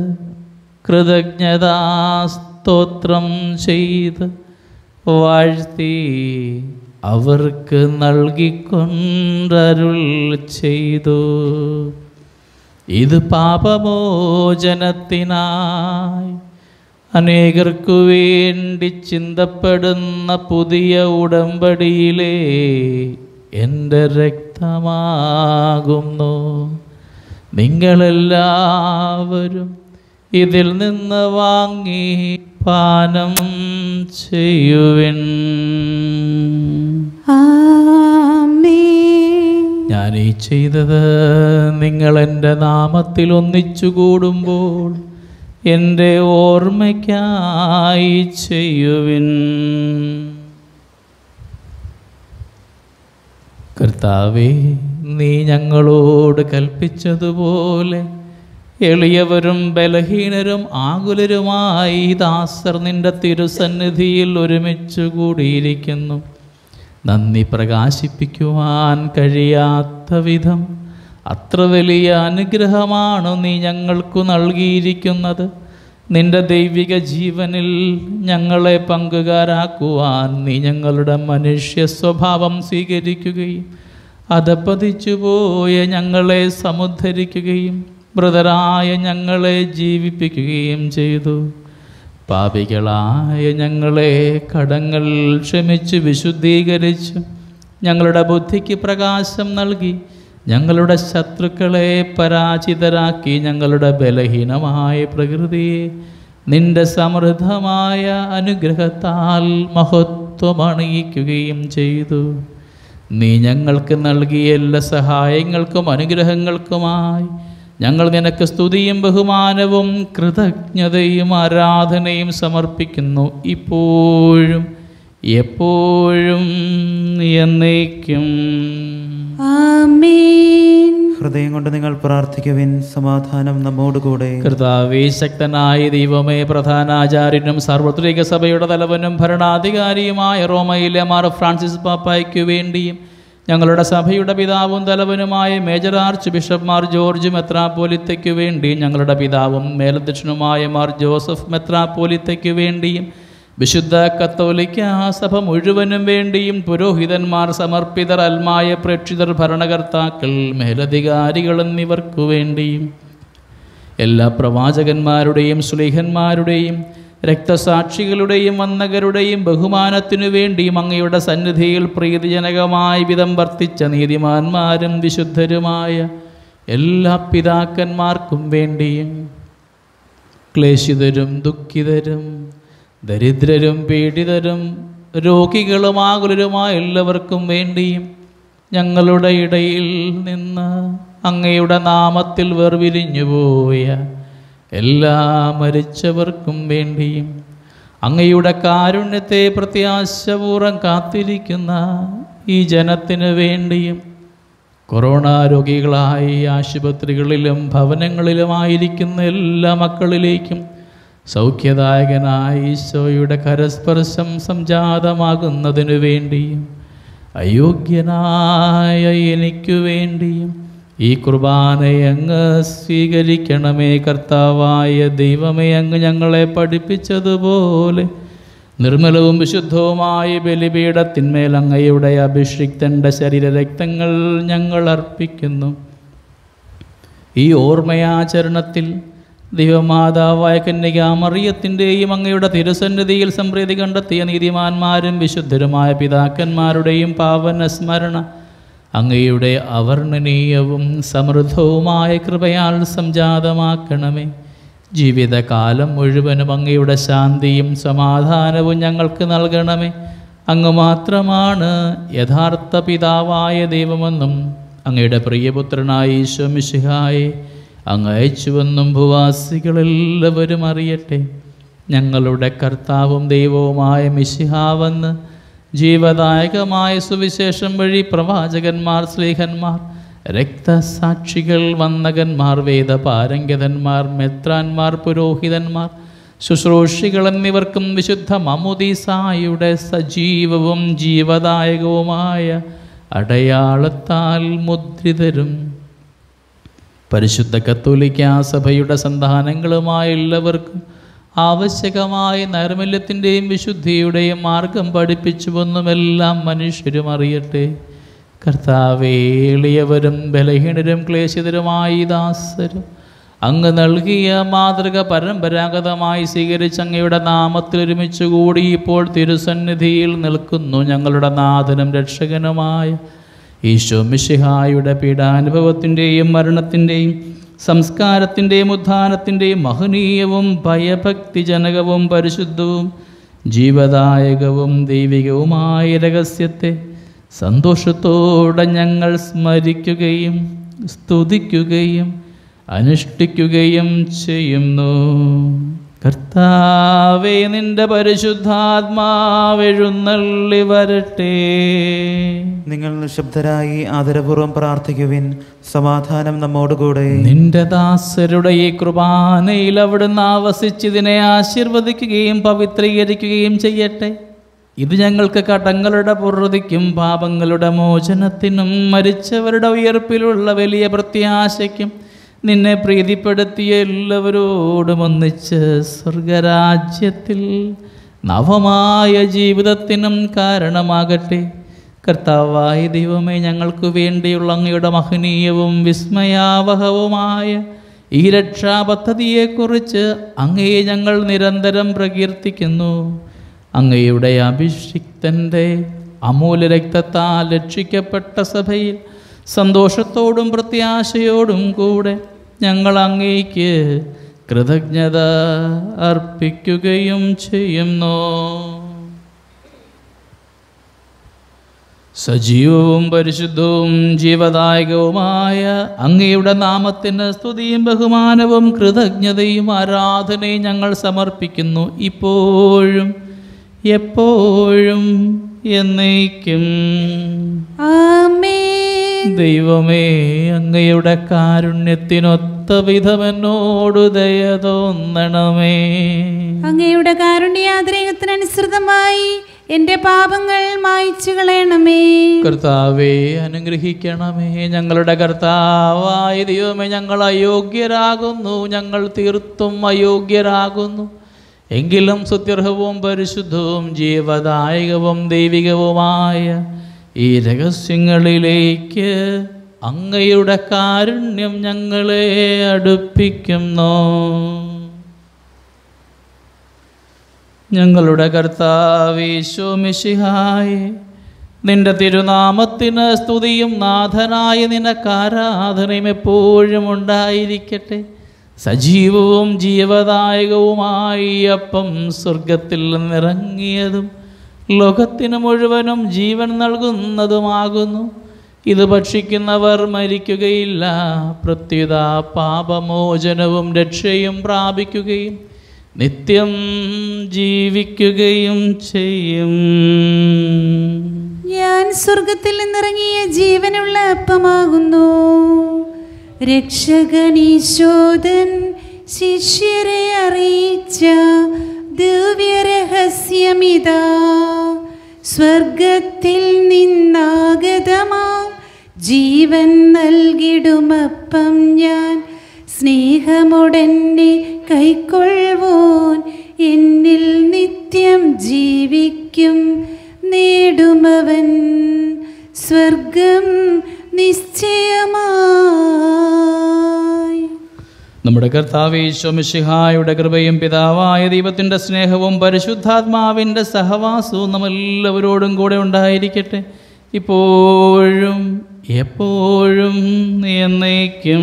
കൃതജ്ഞതാസ്തോത്രം ചെയ്ത് വാഴ്ത്തി അവർക്ക് നൽകിക്കൊണ്ടരുൾ ചെയ്തു ഇത് പാപമോചനത്തിനായി അനേകർക്കു വേണ്ടി ചിന്തപ്പെടുന്ന പുതിയ ഉടമ്പടിയിലെ എൻ്റെ രക്തമാകുന്നു നിങ്ങളെല്ലാവരും ഇതിൽ നിന്ന് വാങ്ങി പാനം ചെയ്യുവിൻ ആമേൻ ഞാൻ ഈ ചെയ്തത് നിങ്ങൾ എൻ്റെ നാമത്തിൽ ഒന്നിച്ചു കൂടുമ്പോൾ എൻ്റെ ഓർമ്മയ്ക്കായി ചെയ്യുവിൻ കർത്താവേ നീ ഞങ്ങളോട് കൽപ്പിച്ചതുപോലെ എളിയവരും ബലഹീനരും ആകുലരുമായി ദാസർ നിന്റെ തിരുസന്നിധിയിൽ ഒരുമിച്ച് കൂടിയിരിക്കുന്നു നന്ദി പ്രകാശിപ്പിക്കുവാൻ കഴിയാത്ത വിധം അത്ര വലിയ അനുഗ്രഹമാണ് നീ ഞങ്ങൾക്കു നൽകിയിരിക്കുന്നത് നിന്റെ ദൈവിക ജീവനിൽ ഞങ്ങളെ പങ്കുകാരാക്കുവാൻ നീ ഞങ്ങളുടെ മനുഷ്യ സ്വഭാവം സ്വീകരിക്കുകയും അതപ്പതിച്ചുപോയ ഞങ്ങളെ സമുദ്ധരിക്കുകയും മൃതരായ ഞങ്ങളെ ജീവിപ്പിക്കുകയും ചെയ്തു പാപികളായ ഞങ്ങളെ കടങ്ങൾ ക്ഷമിച്ച് വിശുദ്ധീകരിച്ചു ഞങ്ങളുടെ ബുദ്ധിക്ക് പ്രകാശം നൽകി ഞങ്ങളുടെ ശത്രുക്കളെ പരാജിതരാക്കി ഞങ്ങളുടെ ബലഹീനമായ പ്രകൃതിയെ നിന്റെ സമൃദ്ധമായ അനുഗ്രഹത്താൽ മഹത്വമണിയിക്കുകയും ചെയ്തു നീ ഞങ്ങൾക്ക് നൽകിയ എല്ലാ സഹായങ്ങൾക്കും അനുഗ്രഹങ്ങൾക്കുമായി ഞങ്ങൾ നിനക്ക് സ്തുതിയും ബഹുമാനവും കൃതജ്ഞതയും ആരാധനയും സമർപ്പിക്കുന്നു ഇപ്പോഴും എപ്പോഴും എന്നേക്കും ആമേൻ ഹൃദയം കൊണ്ട് നിങ്ങൾ പ്രാർത്ഥിക്കുവിൻ സമാധാനം നമ്മോടുകൂടെ കർത്താവേ ശക്തനായ ദൈവമേ പ്രധാനാചാര്യനും സാർവത്രിക സഭയുടെ തലവനും ഭരണാധികാരിയുമായ റോമയിലെ മാർ ഫ്രാൻസിസ് പാപ്പായ്ക്കു വേണ്ടിയും ഞങ്ങളുടെ സഭയുടെ പിതാവും തലവനുമായ major archbishop Mar George മെത്രാപ്പോലിത്തയ്ക്കു വേണ്ടി ഞങ്ങളുടെ പിതാവും മേലധ്യക്ഷനുമായ മാർ ജോസഫ് മെത്രാപ്പോലിത്തയ്ക്കു വേണ്ടിയും വിശുദ്ധ കത്തോലിക്ക സഭ മുഴുവനും വേണ്ടിയും പുരോഹിതന്മാർ സമർപ്പിതർ അൽമായ പ്രേക്ഷിതർ ഭരണകർത്താക്കൾ മേലധികാരികൾ എന്നിവർക്കു വേണ്ടിയും എല്ലാ പ്രവാചകന്മാരുടെയും സുലേഖന്മാരുടെയും രക്തസാക്ഷികളുടെയും വന്നകരുടെയും ബഹുമാനത്തിനു വേണ്ടിയും അങ്ങയുടെ സന്നിധിയിൽ പ്രീതിജനകമായ വിധം വർത്തിച്ച നീതിമാന്മാരും വിശുദ്ധരുമായ എല്ലാ പിതാക്കന്മാർക്കും വേണ്ടിയും ക്ലേശിതരും ദുഃഖിതരും ദരിദ്രരും പീഡിതരും രോഗികളും ആകുലരുമായ എല്ലാവർക്കും വേണ്ടിയും ഞങ്ങളുടെ ഇടയിൽ നിന്ന് അങ്ങയുടെ നാമത്തിൽ വേർപിരിഞ്ഞുപോയ എല്ലാ മരിച്ചവർക്കും വേണ്ടിയും അങ്ങയുടെ കാരുണ്യത്തെ പ്രത്യാശപൂർവ്വം കാത്തിരിക്കുന്ന ഈ ജനത്തിനു വേണ്ടിയും കൊറോണ രോഗികളായി ആശുപത്രികളിലും ഭവനങ്ങളിലുമായിരിക്കുന്ന എല്ലാ മക്കളിലേക്കും സൗഖ്യദായകനായ ഈശോയുടെ കരസ്പർശം സംജാതമാകുന്നതിനു വേണ്ടിയും അയോഗ്യനായ എനിക്കു വേണ്ടിയും ഈ കുർബാനയെ അങ്ങ് സ്വീകരിക്കണമേ കർത്താവായ ദൈവമേ അങ്ങ് ഞങ്ങളെ പഠിപ്പിച്ചതുപോലെ നിർമ്മലവും വിശുദ്ധവുമായ ബലിപീഠത്തിന്മേൽ അങ്ങയുടെ അഭിഷിക്തൻ്റെ ശരീരരക്തങ്ങൾ ഞങ്ങൾ അർപ്പിക്കുന്നു ഈ ഓർമ്മയാചരണത്തിൽ ദൈവമാതാവായ കന്യക മറിയത്തിൻ്റെയും അങ്ങയുടെ തിരുസന്നിധിയിൽ സംപ്രീതി കണ്ടെത്തിയ നീതിമാന്മാരും വിശുദ്ധരുമായ പിതാക്കന്മാരുടെയും പാവന സ്മരണ അങ്ങയുടെ അവർണ്ണനീയവും സമൃദ്ധവുമായ കൃപയാൽ സംജാതമാക്കണമേ ജീവിതകാലം മുഴുവനും അങ്ങയുടെ ശാന്തിയും സമാധാനവും ഞങ്ങൾക്ക് നൽകണമേ അങ്ങ് മാത്രമാണ് യഥാർത്ഥ പിതാവായ ദൈവമെന്നും അങ്ങയുടെ പ്രിയപുത്രനായ ഈശോ മിശിഹായെ അങ്ങ് അയച്ചുവെന്നും ഭൂവാസികളെല്ലാവരും അറിയട്ടെ ഞങ്ങളുടെ കർത്താവും ദൈവവുമായ മിശിഹാവെന്ന് ജീവദായകമായ സുവിശേഷം വഴി പ്രവാചകന്മാർ സ്ലേഹന്മാർ രക്തസാക്ഷികൾ വന്നകന്മാർ വേദപാരംഗതന്മാർ മെത്രാന്മാർ പുരോഹിതന്മാർ ശുശ്രൂഷികൾ എന്നിവർക്കും വിശുദ്ധ മമുദീസായുടെ സജീവവും ജീവദായകവുമായ അടയാളത്താൽ മുദ്രിതരും പരിശുദ്ധ കത്തോലിക്ക സഭയുടെ സന്താനങ്ങളുമായ എല്ലാവർക്കും ആവശ്യകമായ നൈർമല്യത്തിൻ്റെയും വിശുദ്ധിയുടെയും മാർഗം പഠിപ്പിച്ചുവെന്നുമെല്ലാം മനുഷ്യരും അറിയട്ടെ കർത്താവേ എളിയവരും ബലഹീനരും ക്ലേശിതരുമായ ഈ ദാസരും അങ്ങ് നൽകിയ മാതൃക പരമ്പരാഗതമായി സ്വീകരിച്ച് അങ്ങയുടെ നാമത്തിൽ ഒരുമിച്ച് കൂടി ഇപ്പോൾ തിരുസന്നിധിയിൽ നിൽക്കുന്നു ഞങ്ങളുടെ നാഥനും രക്ഷകനുമായ ഈശോ മിശിഹായുടെ പീഡാനുഭവത്തിൻ്റെയും മരണത്തിൻ്റെയും സംസ്കാരത്തിൻ്റെയും ഉത്ഥാനത്തിൻ്റെയും മഹനീയവും ഭയഭക്തിജനകവും പരിശുദ്ധവും ജീവദായകവും ദൈവികവുമായ രഹസ്യത്തെ സന്തോഷത്തോടെ ഞങ്ങൾ സ്മരിക്കുകയും സ്തുതിക്കുകയും അനുഷ്ഠിക്കുകയും ചെയ്യുന്നു കർത്താവേ നിന്റെ പരിശുദ്ധാത്മാവെഴുന്നള്ളി വരട്ടെ നിങ്ങൾ നിശബ്ദരായി ആദരപൂർവ്വം പ്രാർത്ഥിക്കുവിൻ സമാധാനം നമ്മോടുകൂടെ നിന്റെ ദാസരുടെ ഈ കൃപാനയിൽ അവിടുന്ന് ആവസിച്ചതിനെ ആശീർവദിക്കുകയും പവിത്രീകരിക്കുകയും ചെയ്യട്ടെ ഇത് ഞങ്ങൾക്ക് കടങ്ങളുടെ പൂർവ്വതിക്കും പാപങ്ങളുടെ മോചനത്തിനും മരിച്ചവരുടെ ഉയർപ്പിലുള്ള വലിയ പ്രത്യാശയ്ക്കും നിന്നെ പ്രീതിപ്പെടുത്തിയ എല്ലാവരോടും ഒന്നിച്ച് സ്വർഗരാജ്യത്തിൽ നവമായ ജീവിതത്തിനും കാരണമാകട്ടെ കർത്താവായ ദൈവമേ ഞങ്ങൾക്ക് വേണ്ടിയുള്ള അങ്ങയുടെ മഹനീയവും വിസ്മയാവഹവുമായ ഈ രക്ഷാപദ്ധതിയെക്കുറിച്ച് അങ്ങയെ ഞങ്ങൾ നിരന്തരം പ്രകീർത്തിക്കുന്നു അങ്ങയുടെ അഭിഷിക്തൻ്റെ അമൂല്യ രക്തത്താൽ രക്ഷിക്കപ്പെട്ട സഭയിൽ സന്തോഷത്തോടും പ്രത്യാശയോടും കൂടെ ഞങ്ങൾ അങ്ങേക്ക് കൃതജ്ഞത അർപ്പിക്കുകയും ചെയ്യുന്നു സജീവവും പരിശുദ്ധവും ജീവദായകവുമായ അങ്ങയുടെ നാമത്തിന് സ്തുതിയും ബഹുമാനവും കൃതജ്ഞതയും ആരാധനയും ഞങ്ങൾ സമർപ്പിക്കുന്നു ഇപ്പോഴും എപ്പോഴും എന്നേക്കും ആമേൻ ദൈവമേ അങ്ങയുടെ കാരുണ്യത്തിനൊത്ത വിധമെന്നോടു ദയ തോന്നണമേ അങ്ങയുടെ കാരുണ്യാതിരേകത്തിനനുസൃതമായി എൻ്റെ പാപങ്ങൾ മായ്ച്ചു കളയണമേ കർത്താവെ അനുഗ്രഹിക്കണമേ ഞങ്ങളുടെ കർത്താവായ ദൈവമേ ഞങ്ങൾ അയോഗ്യരാകുന്നു ഞങ്ങൾ തീർത്തും അയോഗ്യരാകുന്നു എങ്കിലും സുത്യർഹവും പരിശുദ്ധവും ജീവദായകവും ദൈവികവുമായ ഈ രഹസ്യങ്ങളിലേക്ക് അങ്ങയുടെ കാരുണ്യം ഞങ്ങളെ അടുപ്പിക്കുന്നു ഞങ്ങളുടെ കർത്താവീശോ മിശിഹായെ നിന്റെ തിരുനാമത്തിന് സ്തുതിയും നാഥനായ നിനക്ക് ആരാധനയും എപ്പോഴും ഉണ്ടായിരിക്കട്ടെ സജീവവും ജീവദായകവുമായി ഈ അപ്പം സ്വർഗത്തിൽ നിറങ്ങിയതും ലോകത്തിന് മുഴുവനും ജീവൻ നൽകുന്നതുമാകുന്നു ഇത് ഭക്ഷിക്കുന്നവർ മരിക്കുകയില്ല പ്രത്യുത പാപമോചനവും രക്ഷയും പ്രാപിക്കുകയും നിത്യം ജീവിക്കുകയും ചെയ്യും ഞാൻ സ്വർഗത്തിൽ നിന്നിറങ്ങിയ ജീവനുള്ള അപ്പമാകുന്നു രക്ഷകനീശോദൻ ശിഷ്യരെ അറിയിച്ച ദിവ്യരഹസ്യമിതാ സ്വർഗത്തിൽ നിന്നാഗതമാ ജീവൻ നൽകിടുമപ്പം ഞാൻ സ്നേഹമുടനെ കൈക്കൊള്ളുവോൻ എന്നിൽ നിത്യം ജീവിക്കും നേടുമവൻ സ്വർഗം നിശ്ചയമായി നമ്മുടെ കർത്താവേശ്വമിഷിഹായുടെ കൃപയും പിതാവായ ദൈവത്തിൻ്റെ സ്നേഹവും പരിശുദ്ധാത്മാവിൻ്റെ സഹവാസവും നമ്മെല്ലാവരോടും കൂടെ ഉണ്ടായിരിക്കട്ടെ ഇപ്പോഴും എപ്പോഴും എന്നേക്കും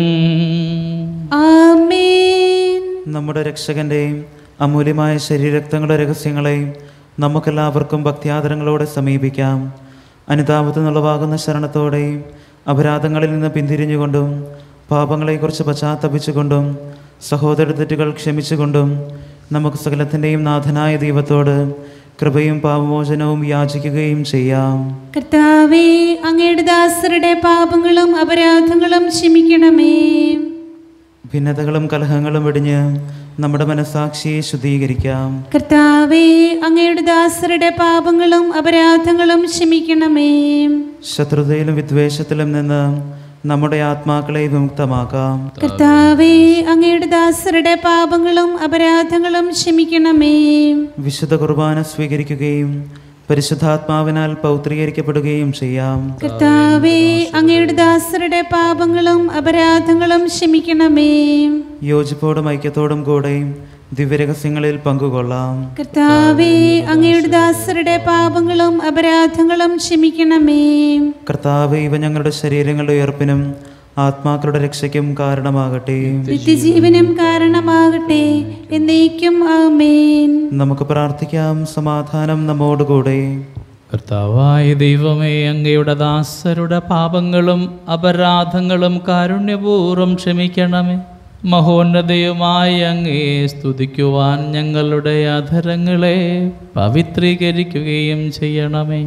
ആമേൻ നമ്മുടെ രക്ഷകൻ്റെയും അമൂല്യമായ ശരീരക്തങ്ങളുടെ രഹസ്യങ്ങളെയും നമുക്കെല്ലാവർക്കും ഭക്തിയാദരങ്ങളോടെ സമീപിക്കാം അനുതാപത്തിൽ നിന്നുളവാകുന്ന ശരണത്തോടെയും അപരാധങ്ങളിൽ നിന്ന് പിന്തിരിഞ്ഞുകൊണ്ടും പാപങ്ങളെക്കുറിച്ച് പശ്ചാത്തപിച്ചുകൊണ്ടും സഹോദര തെറ്റുകൾ ക്ഷമിച്ചുകൊണ്ടും നമുക്ക് സകലത്തിൻ്റെയും നാഥനായ ദൈവത്തോട് കൃപയും പാപമോചനവും യാചിക്കുകയും ചെയ്യാം കർത്താവേ അങ്ങയുടെ ദാസരുടെ പാപങ്ങളും അപരാധങ്ങളും ക്ഷമിക്കണമേ ഭിന്നതകളും കലഹങ്ങളും വെടിഞ്ഞ് നമ്മുടെ മനസാക്ഷിയെ ശുദ്ധീകരിക്കാം കർത്താവേ അങ്ങയുടെ ദാസരുടെ പാപങ്ങളും അപരാധങ്ങളും ക്ഷമിക്കണമേ ശത്രുതയിലും വിദ്വേഷത്തിലും നിന്ന് നമ്മുടെ ആത്മാക്കളെ വിമുക്തമാക്കാം കർത്താവേ അങ്ങയുടെ ദാസരുടെ പാപങ്ങളും അപരാധങ്ങളും ക്ഷമിക്കണമേ വിശുദ്ധ കുർബാന സ്വീകരിക്കുകയും പരിശുദ്ധാത്മാവിനാൽ പൗത്രീകരിക്കപ്പെടുകയും ചെയ്യാം കർത്താവേ അങ്ങയുടെ ദാസരുടെ പാപങ്ങളും അപരാധങ്ങളും ക്ഷമിക്കണമേ യോജിപ്പോടും ഐക്യത്തോടും കൂടെ ദിവ്യരഹസ്യങ്ങളിൽ പങ്കുകൊള്ളാം കർത്താവേ അങ്ങയുടെ ദാസരുടെ പാപങ്ങളും അപരാധങ്ങളും ക്ഷമിക്കണമേ കർത്താവ് ഇവ ഞങ്ങളുടെ ശരീരങ്ങളുടെ ഉയർപ്പിനും ആത്മാക്കളുടെ രക്ഷയ്ക്കും കാരണമാകട്ടെ നിത്യജീവനും കാരണമാകട്ടെ എന്നേക്കും ആമേൻ നമുക്ക് പ്രാർത്ഥിക്കാം സമാധാനം നമ്മോടുകൂടെ കർത്താവായ ദൈവമേ അങ്ങയുടെ ദാസരുടെ പാപങ്ങളും അപരാധങ്ങളും കാരുണ്യപൂർവ്വം ക്ഷമിക്കണമേ മഹോന്നതയുമായി അങ്ങേ സ്തുതിക്കുവാൻ ഞങ്ങളുടെ അധരങ്ങളെ പവിത്രീകരിക്കുകയും ചെയ്യണമേ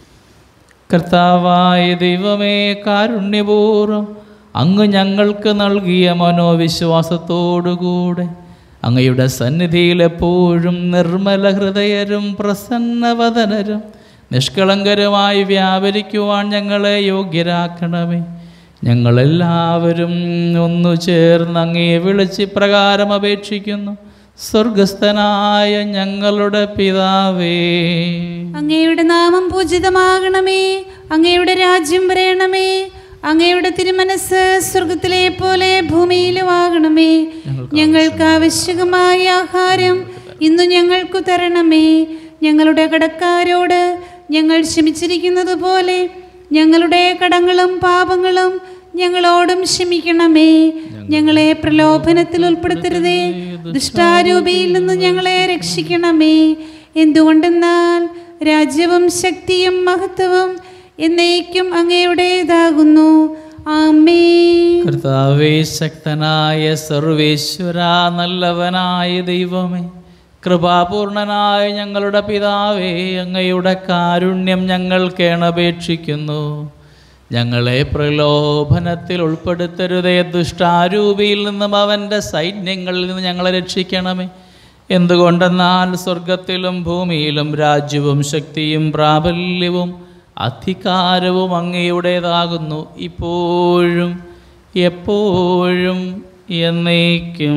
കർത്താവായ ദൈവമേ കാരുണ്യപൂർവ്വം അങ്ങ് ഞങ്ങൾക്ക് നൽകിയ മനോവിശ്വാസത്തോടുകൂടെ അങ്ങയുടെ സന്നിധിയിൽ എപ്പോഴും നിർമ്മല ഹൃദയരും പ്രസന്നവദനരും നിഷ്കളങ്കരുമായി വ്യാപരിക്കുവാൻ ഞങ്ങളെ യോഗ്യരാക്കണമേ ഞങ്ങളെല്ലാവരും ഒന്നു ചേർന്ന് അങ്ങേ വിളിച്ച് പ്രകാരം അപേക്ഷിക്കുന്നു സ്വർഗസ്ഥനായ ഞങ്ങളുടെ പിതാവേ അങ്ങയുടെ നാമം പൂജിതമാകണമേ അങ്ങയുടെ രാജ്യം വരയണമേ അങ്ങയുടെ തിരുമനസ് സ്വർഗത്തിലെ പോലെ ഭൂമിയിലുമാകണമേ ഞങ്ങൾക്ക് ആവശ്യകമായ ആഹാരം ഇന്നു ഞങ്ങൾക്ക് തരണമേ ഞങ്ങളുടെ കടക്കാരോട് ഞങ്ങൾ ക്ഷമിച്ചിരിക്കുന്നത് പോലെ ഞങ്ങളുടെ കടങ്ങളും പാപങ്ങളും ഞങ്ങളോടും ക്ഷമിക്കണമേ ഞങ്ങളെ പ്രലോഭനത്തിൽ ഉൾപ്പെടുത്തരുതേ ദുഷ്ടാരൂപിയിൽ നിന്ന് ഞങ്ങളെ രക്ഷിക്കണമേ എന്തുകൊണ്ടെന്നാൽ രാജ്യവും ശക്തിയും മഹത്വവും എന്നേക്കും അങ്ങയുടേതാകുന്നു ആമേ കർത്താവേ ശക്തനായ സർവേശ്വര നല്ലവനായ ദൈവമേ കൃപാപൂർണനായ ഞങ്ങളുടെ പിതാവേ അങ്ങയുടെ കാരുണ്യം ഞങ്ങൾ കേണപേക്ഷിക്കുന്നു ഞങ്ങളെ പ്രലോഭനത്തിൽ ഉൾപ്പെടുത്തരുതേ ദുഷ്ടാരൂപിയിൽ നിന്നും അവൻ്റെ സൈന്യങ്ങളിൽ നിന്ന് ഞങ്ങളെ രക്ഷിക്കണമേ എന്തുകൊണ്ടെന്നാൽ സ്വർഗത്തിലും ഭൂമിയിലും രാജ്യവും ശക്തിയും പ്രാബല്യവും അധികാരവും അങ്ങയുടേതാകുന്നു ഇപ്പോഴും എപ്പോഴും എന്നേക്കും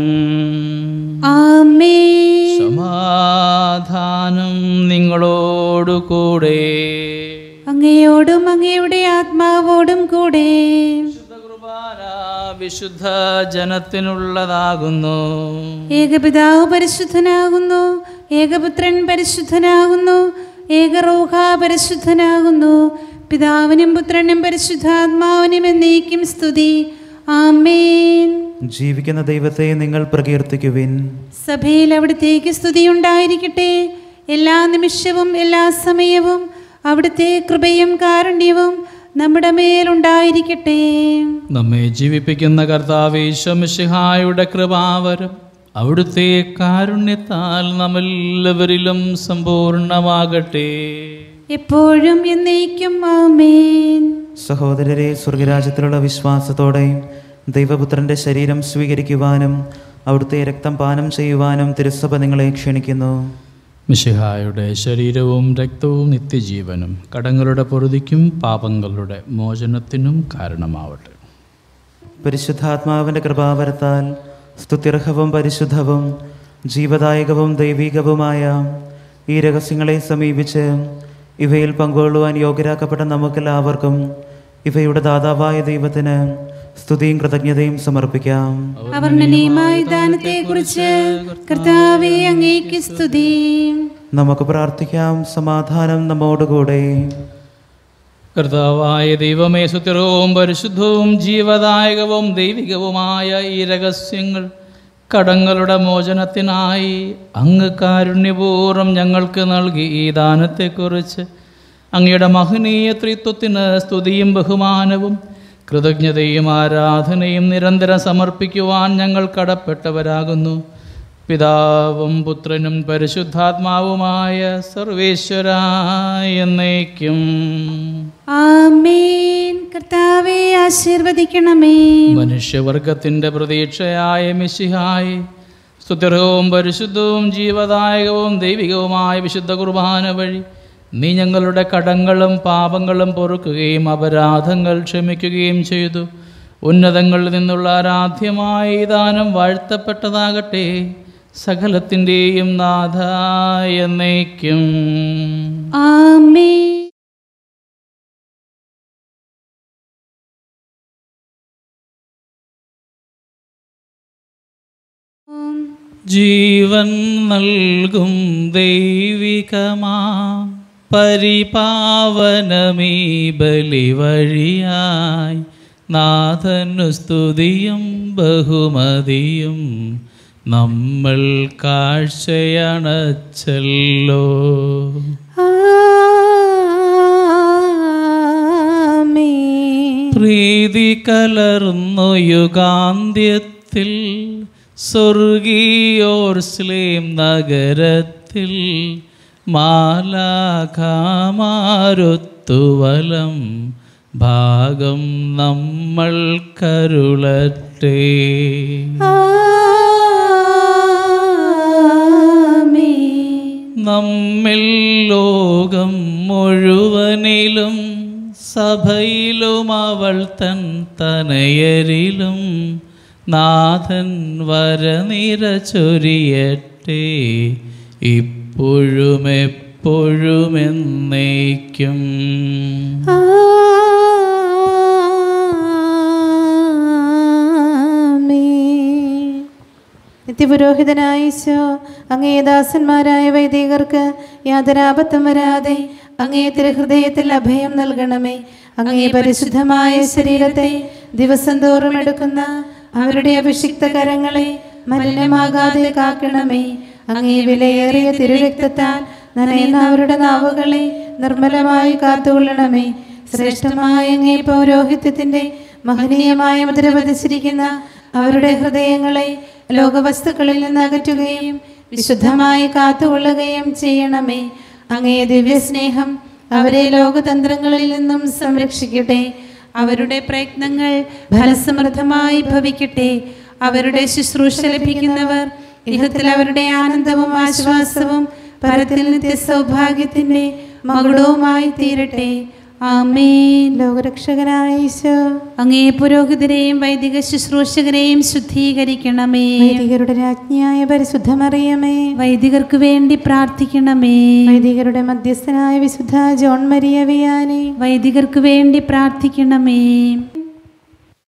ആമേ സമാധാനം നിങ്ങളോടുകൂടെ അങ്ങയോടും അങ്ങയുടെ ആത്മാവോടും കൂടെ വിശുദ്ധ കുർബാന വിശുദ്ധ ജനത്തിനുള്ളതാകുന്നു ഏകപിതാവ് പരിശുദ്ധനാകുന്നു ഏകപുത്രൻ പരിശുദ്ധനാകുന്നു ഏകറൂഹ പരിശുദ്ധനാകുന്നു പിതാവിനും പുത്രനും പരിശുദ്ധാത്മാവിനും എന്നേക്കും സ്തുതി ആമേൻ ജീവിക്കുന്ന ദൈവത്തെ നിങ്ങൾ പ്രകീർത്തിക്കുവിൻ സഭയിൽ അവിടുത്തേക്ക് സ്തുതി ഉണ്ടായിരിക്കട്ടെ എല്ലാ നിമിഷവും എല്ലാ സമയവും അവിടുത്തെ കൃപയും കാരുണ്യവും നമ്മുടെ മേലുണ്ടായിരിക്കട്ടെ നമ്മെ ജീവിപ്പിക്കുന്ന കർത്താവേശമിഷിഹായുടെ കൃപാവരം അവിടുത്തെ കാരുണ്യത്താൽ നമ്മെല്ലാവരിലും സമ്പൂർണമാകട്ടെ എപ്പോഴും എന്നേക്കും ആമേൻ സഹോദരരെ സ്വർഗരാജ്യത്തിലുള്ള വിശ്വാസത്തോടെ ദൈവപുത്രന്റെ ശരീരം സ്വീകരിക്കുവാനും അവിടുത്തെ രക്തം പാനം ചെയ്യുവാനും തിരുസഭ നിങ്ങളെ ക്ഷണിക്കുന്നു മിഷിഹായുടെ ശരീരവും രക്തവും നിത്യജീവനും കടങ്ങളുടെ പൊറുതിക്കും പാപങ്ങളുടെ മോചനത്തിനും കാരണമാവട്ടെ പരിശുദ്ധാത്മാവിൻ്റെ കൃപാവരത്താൽ സ്തുത്യർഹവും പരിശുദ്ധവും ജീവദായകവും ദൈവികവുമായ ഈ രഹസ്യങ്ങളെ സമീപിച്ച് ഇവയിൽ പങ്കുകൊള്ളുവാൻ യോഗ്യരാക്കപ്പെട്ട നമുക്കെല്ലാവർക്കും ഇവയുടെ ദാതാവായ ദൈവത്തിന് സ്തുതിയും കൃതജ്ഞതയും സമർപ്പിക്കാം അവർണ്ണനീയമായ ദാനത്തെക്കുറിച്ച് കർത്താവെ അങ്ങേക്ക് സ്തുതി നമുക്ക് പ്രാർത്ഥിക്കാം സമാധാനം നമ്മോടുകൂടെ കർത്താവായ ദൈവമേ സുത്യർഹവും പരിശുദ്ധവും ജീവദായകവും ദൈവികവുമായ ഈ രഹസ്യങ്ങൾ കടങ്ങളുടെ മോചനത്തിനായി അങ്ങ് കാരുണ്യപൂർവ്വം ഞങ്ങൾക്ക് നൽകി ഈ ദാനത്തെക്കുറിച്ച് അങ്ങയുടെ മഹനീയ ത്രിത്വത്തിന് സ്തുതിയും ബഹുമാനവും കൃതജ്ഞതയും ആരാധനയും നിരന്തരം സമർപ്പിക്കുവാൻ ഞങ്ങൾ കടപ്പെട്ടവരാകുന്നു പിതാവും പുത്രനും പരിശുദ്ധാത്മാവുമായ സർവേശ്വരായ എന്നേക്കും ആമേൻ കർത്താവെ ആശീർവദിക്കണമേ മനുഷ്യവർഗത്തിൻ്റെ പ്രതീക്ഷയായ മിശിഹായി സ്തുത്യർഹവും പരിശുദ്ധവും ജീവദായകവും ദൈവികവുമായ വിശുദ്ധ കുർബാന വഴി നീ ഞങ്ങളുടെ കടങ്ങളും പാപങ്ങളും പൊറുക്കുകയും അപരാധങ്ങൾ ക്ഷമിക്കുകയും ചെയ്തു ഉന്നതങ്ങളിൽ നിന്നുള്ള ആരാധ്യമായ ഈ ദാനം വാഴ്ത്തപ്പെട്ടതാകട്ടെ സകലത്തിൻ്റെയും നാഥ എന്നേക്കും ആമേ ജീവൻ നൽകും ദൈവികമാ പരിപാവനമീ ബലി വഴിയായി നാഥനു സ്തുതിയും ബഹുമതിയും നമ്മൾ കാഴ്ചയണച്ചല്ലോ ആമേൻ പ്രീതി കലർന്നു യുഗാന്ത്യത്തിൽ സ്വർഗീയോർസ്ലേം നഗരത്തിൽ മാലാഖാമാരുത്തുവലം ഭാഗം നമ്മൾ കരുളട്ടെ ആമേൻ നമ്മിൽ ലോകം മുഴുവനിലും സഭയിലും അവൾ തൻ തനയരിലും നാഥൻ വരനിര ചൊരിയട്ടെ ഇപ്പോഴും എപ്പോഴും എന്നേക്കും ആമേൻ. നിത്യപുരോഹിതനായ ഈശോ അങ്ങേ ദാസന്മാരായ വൈദികർക്ക് യാതൊരാപത്തും വരാതെ അങ്ങേ തിരുഹൃദയത്തിൽ അഭയം നൽകണമേ അങ്ങേ പരിശുദ്ധമായ ശരീരത്തെ ദിവസം തോറും എടുക്കുന്ന അവരുടെ അഭിഷിക്ത കരങ്ങളെ മലിനമാകാതെ കാക്കണമേ അങ്ങേ വിലയേറിയ തിരുരക്തത്താൽ നനയുന്ന അവരുടെ നാവുകളെ നിർമ്മലമായി കാത്തുകൊള്ളണമേ ശ്രേഷ്ഠമായ അങ്ങേ പൗരോഹിത്യത്തിന്റെ മഹനീയമായ മുദ്ര പതിച്ചിരിക്കുന്ന അവരുടെ ഹൃദയങ്ങളെ ലോകവസ്തുക്കളിൽ നിന്ന് അകറ്റുകയും വിശുദ്ധമായി കാത്തുകൊള്ളുകയും ചെയ്യണമേ അങ്ങേ ദിവ്യസ്നേഹം അവരെ ലോകതന്ത്രങ്ങളിൽ നിന്നും സംരക്ഷിക്കട്ടെ അവരുടെ പ്രയത്നങ്ങൾ ഫലസമൃദ്ധമായി ഭവിക്കട്ടെ അവരുടെ ശുശ്രൂഷ ലഭിക്കുന്നവർ ഇഹത്തിൽ അവരുടെ ആനന്ദവും ആശ്വാസവും പരത്തിൽ നിത്യ സൗഭാഗ്യത്തിന്റെ മകുടവുമായി തീരട്ടെ ആമേൻ ലോകരക്ഷകനായ ഈശോ അങ്ങേ പുരോഹിതരെയും വൈദിക ശുശ്രൂഷകരെയും ശുദ്ധീകരിക്കണമേ വൈദികരുടെ രാജ്ഞിയായ പരിശുദ്ധമറിയമേ വൈദികർക്ക് വേണ്ടി പ്രാർത്ഥിക്കണമേ വൈദികരുടെ മധ്യസ്ഥനായ വിശുദ്ധ ജോൺ മരിയ വിയാനി വൈദികർക്ക് വേണ്ടി പ്രാർത്ഥിക്കണമേ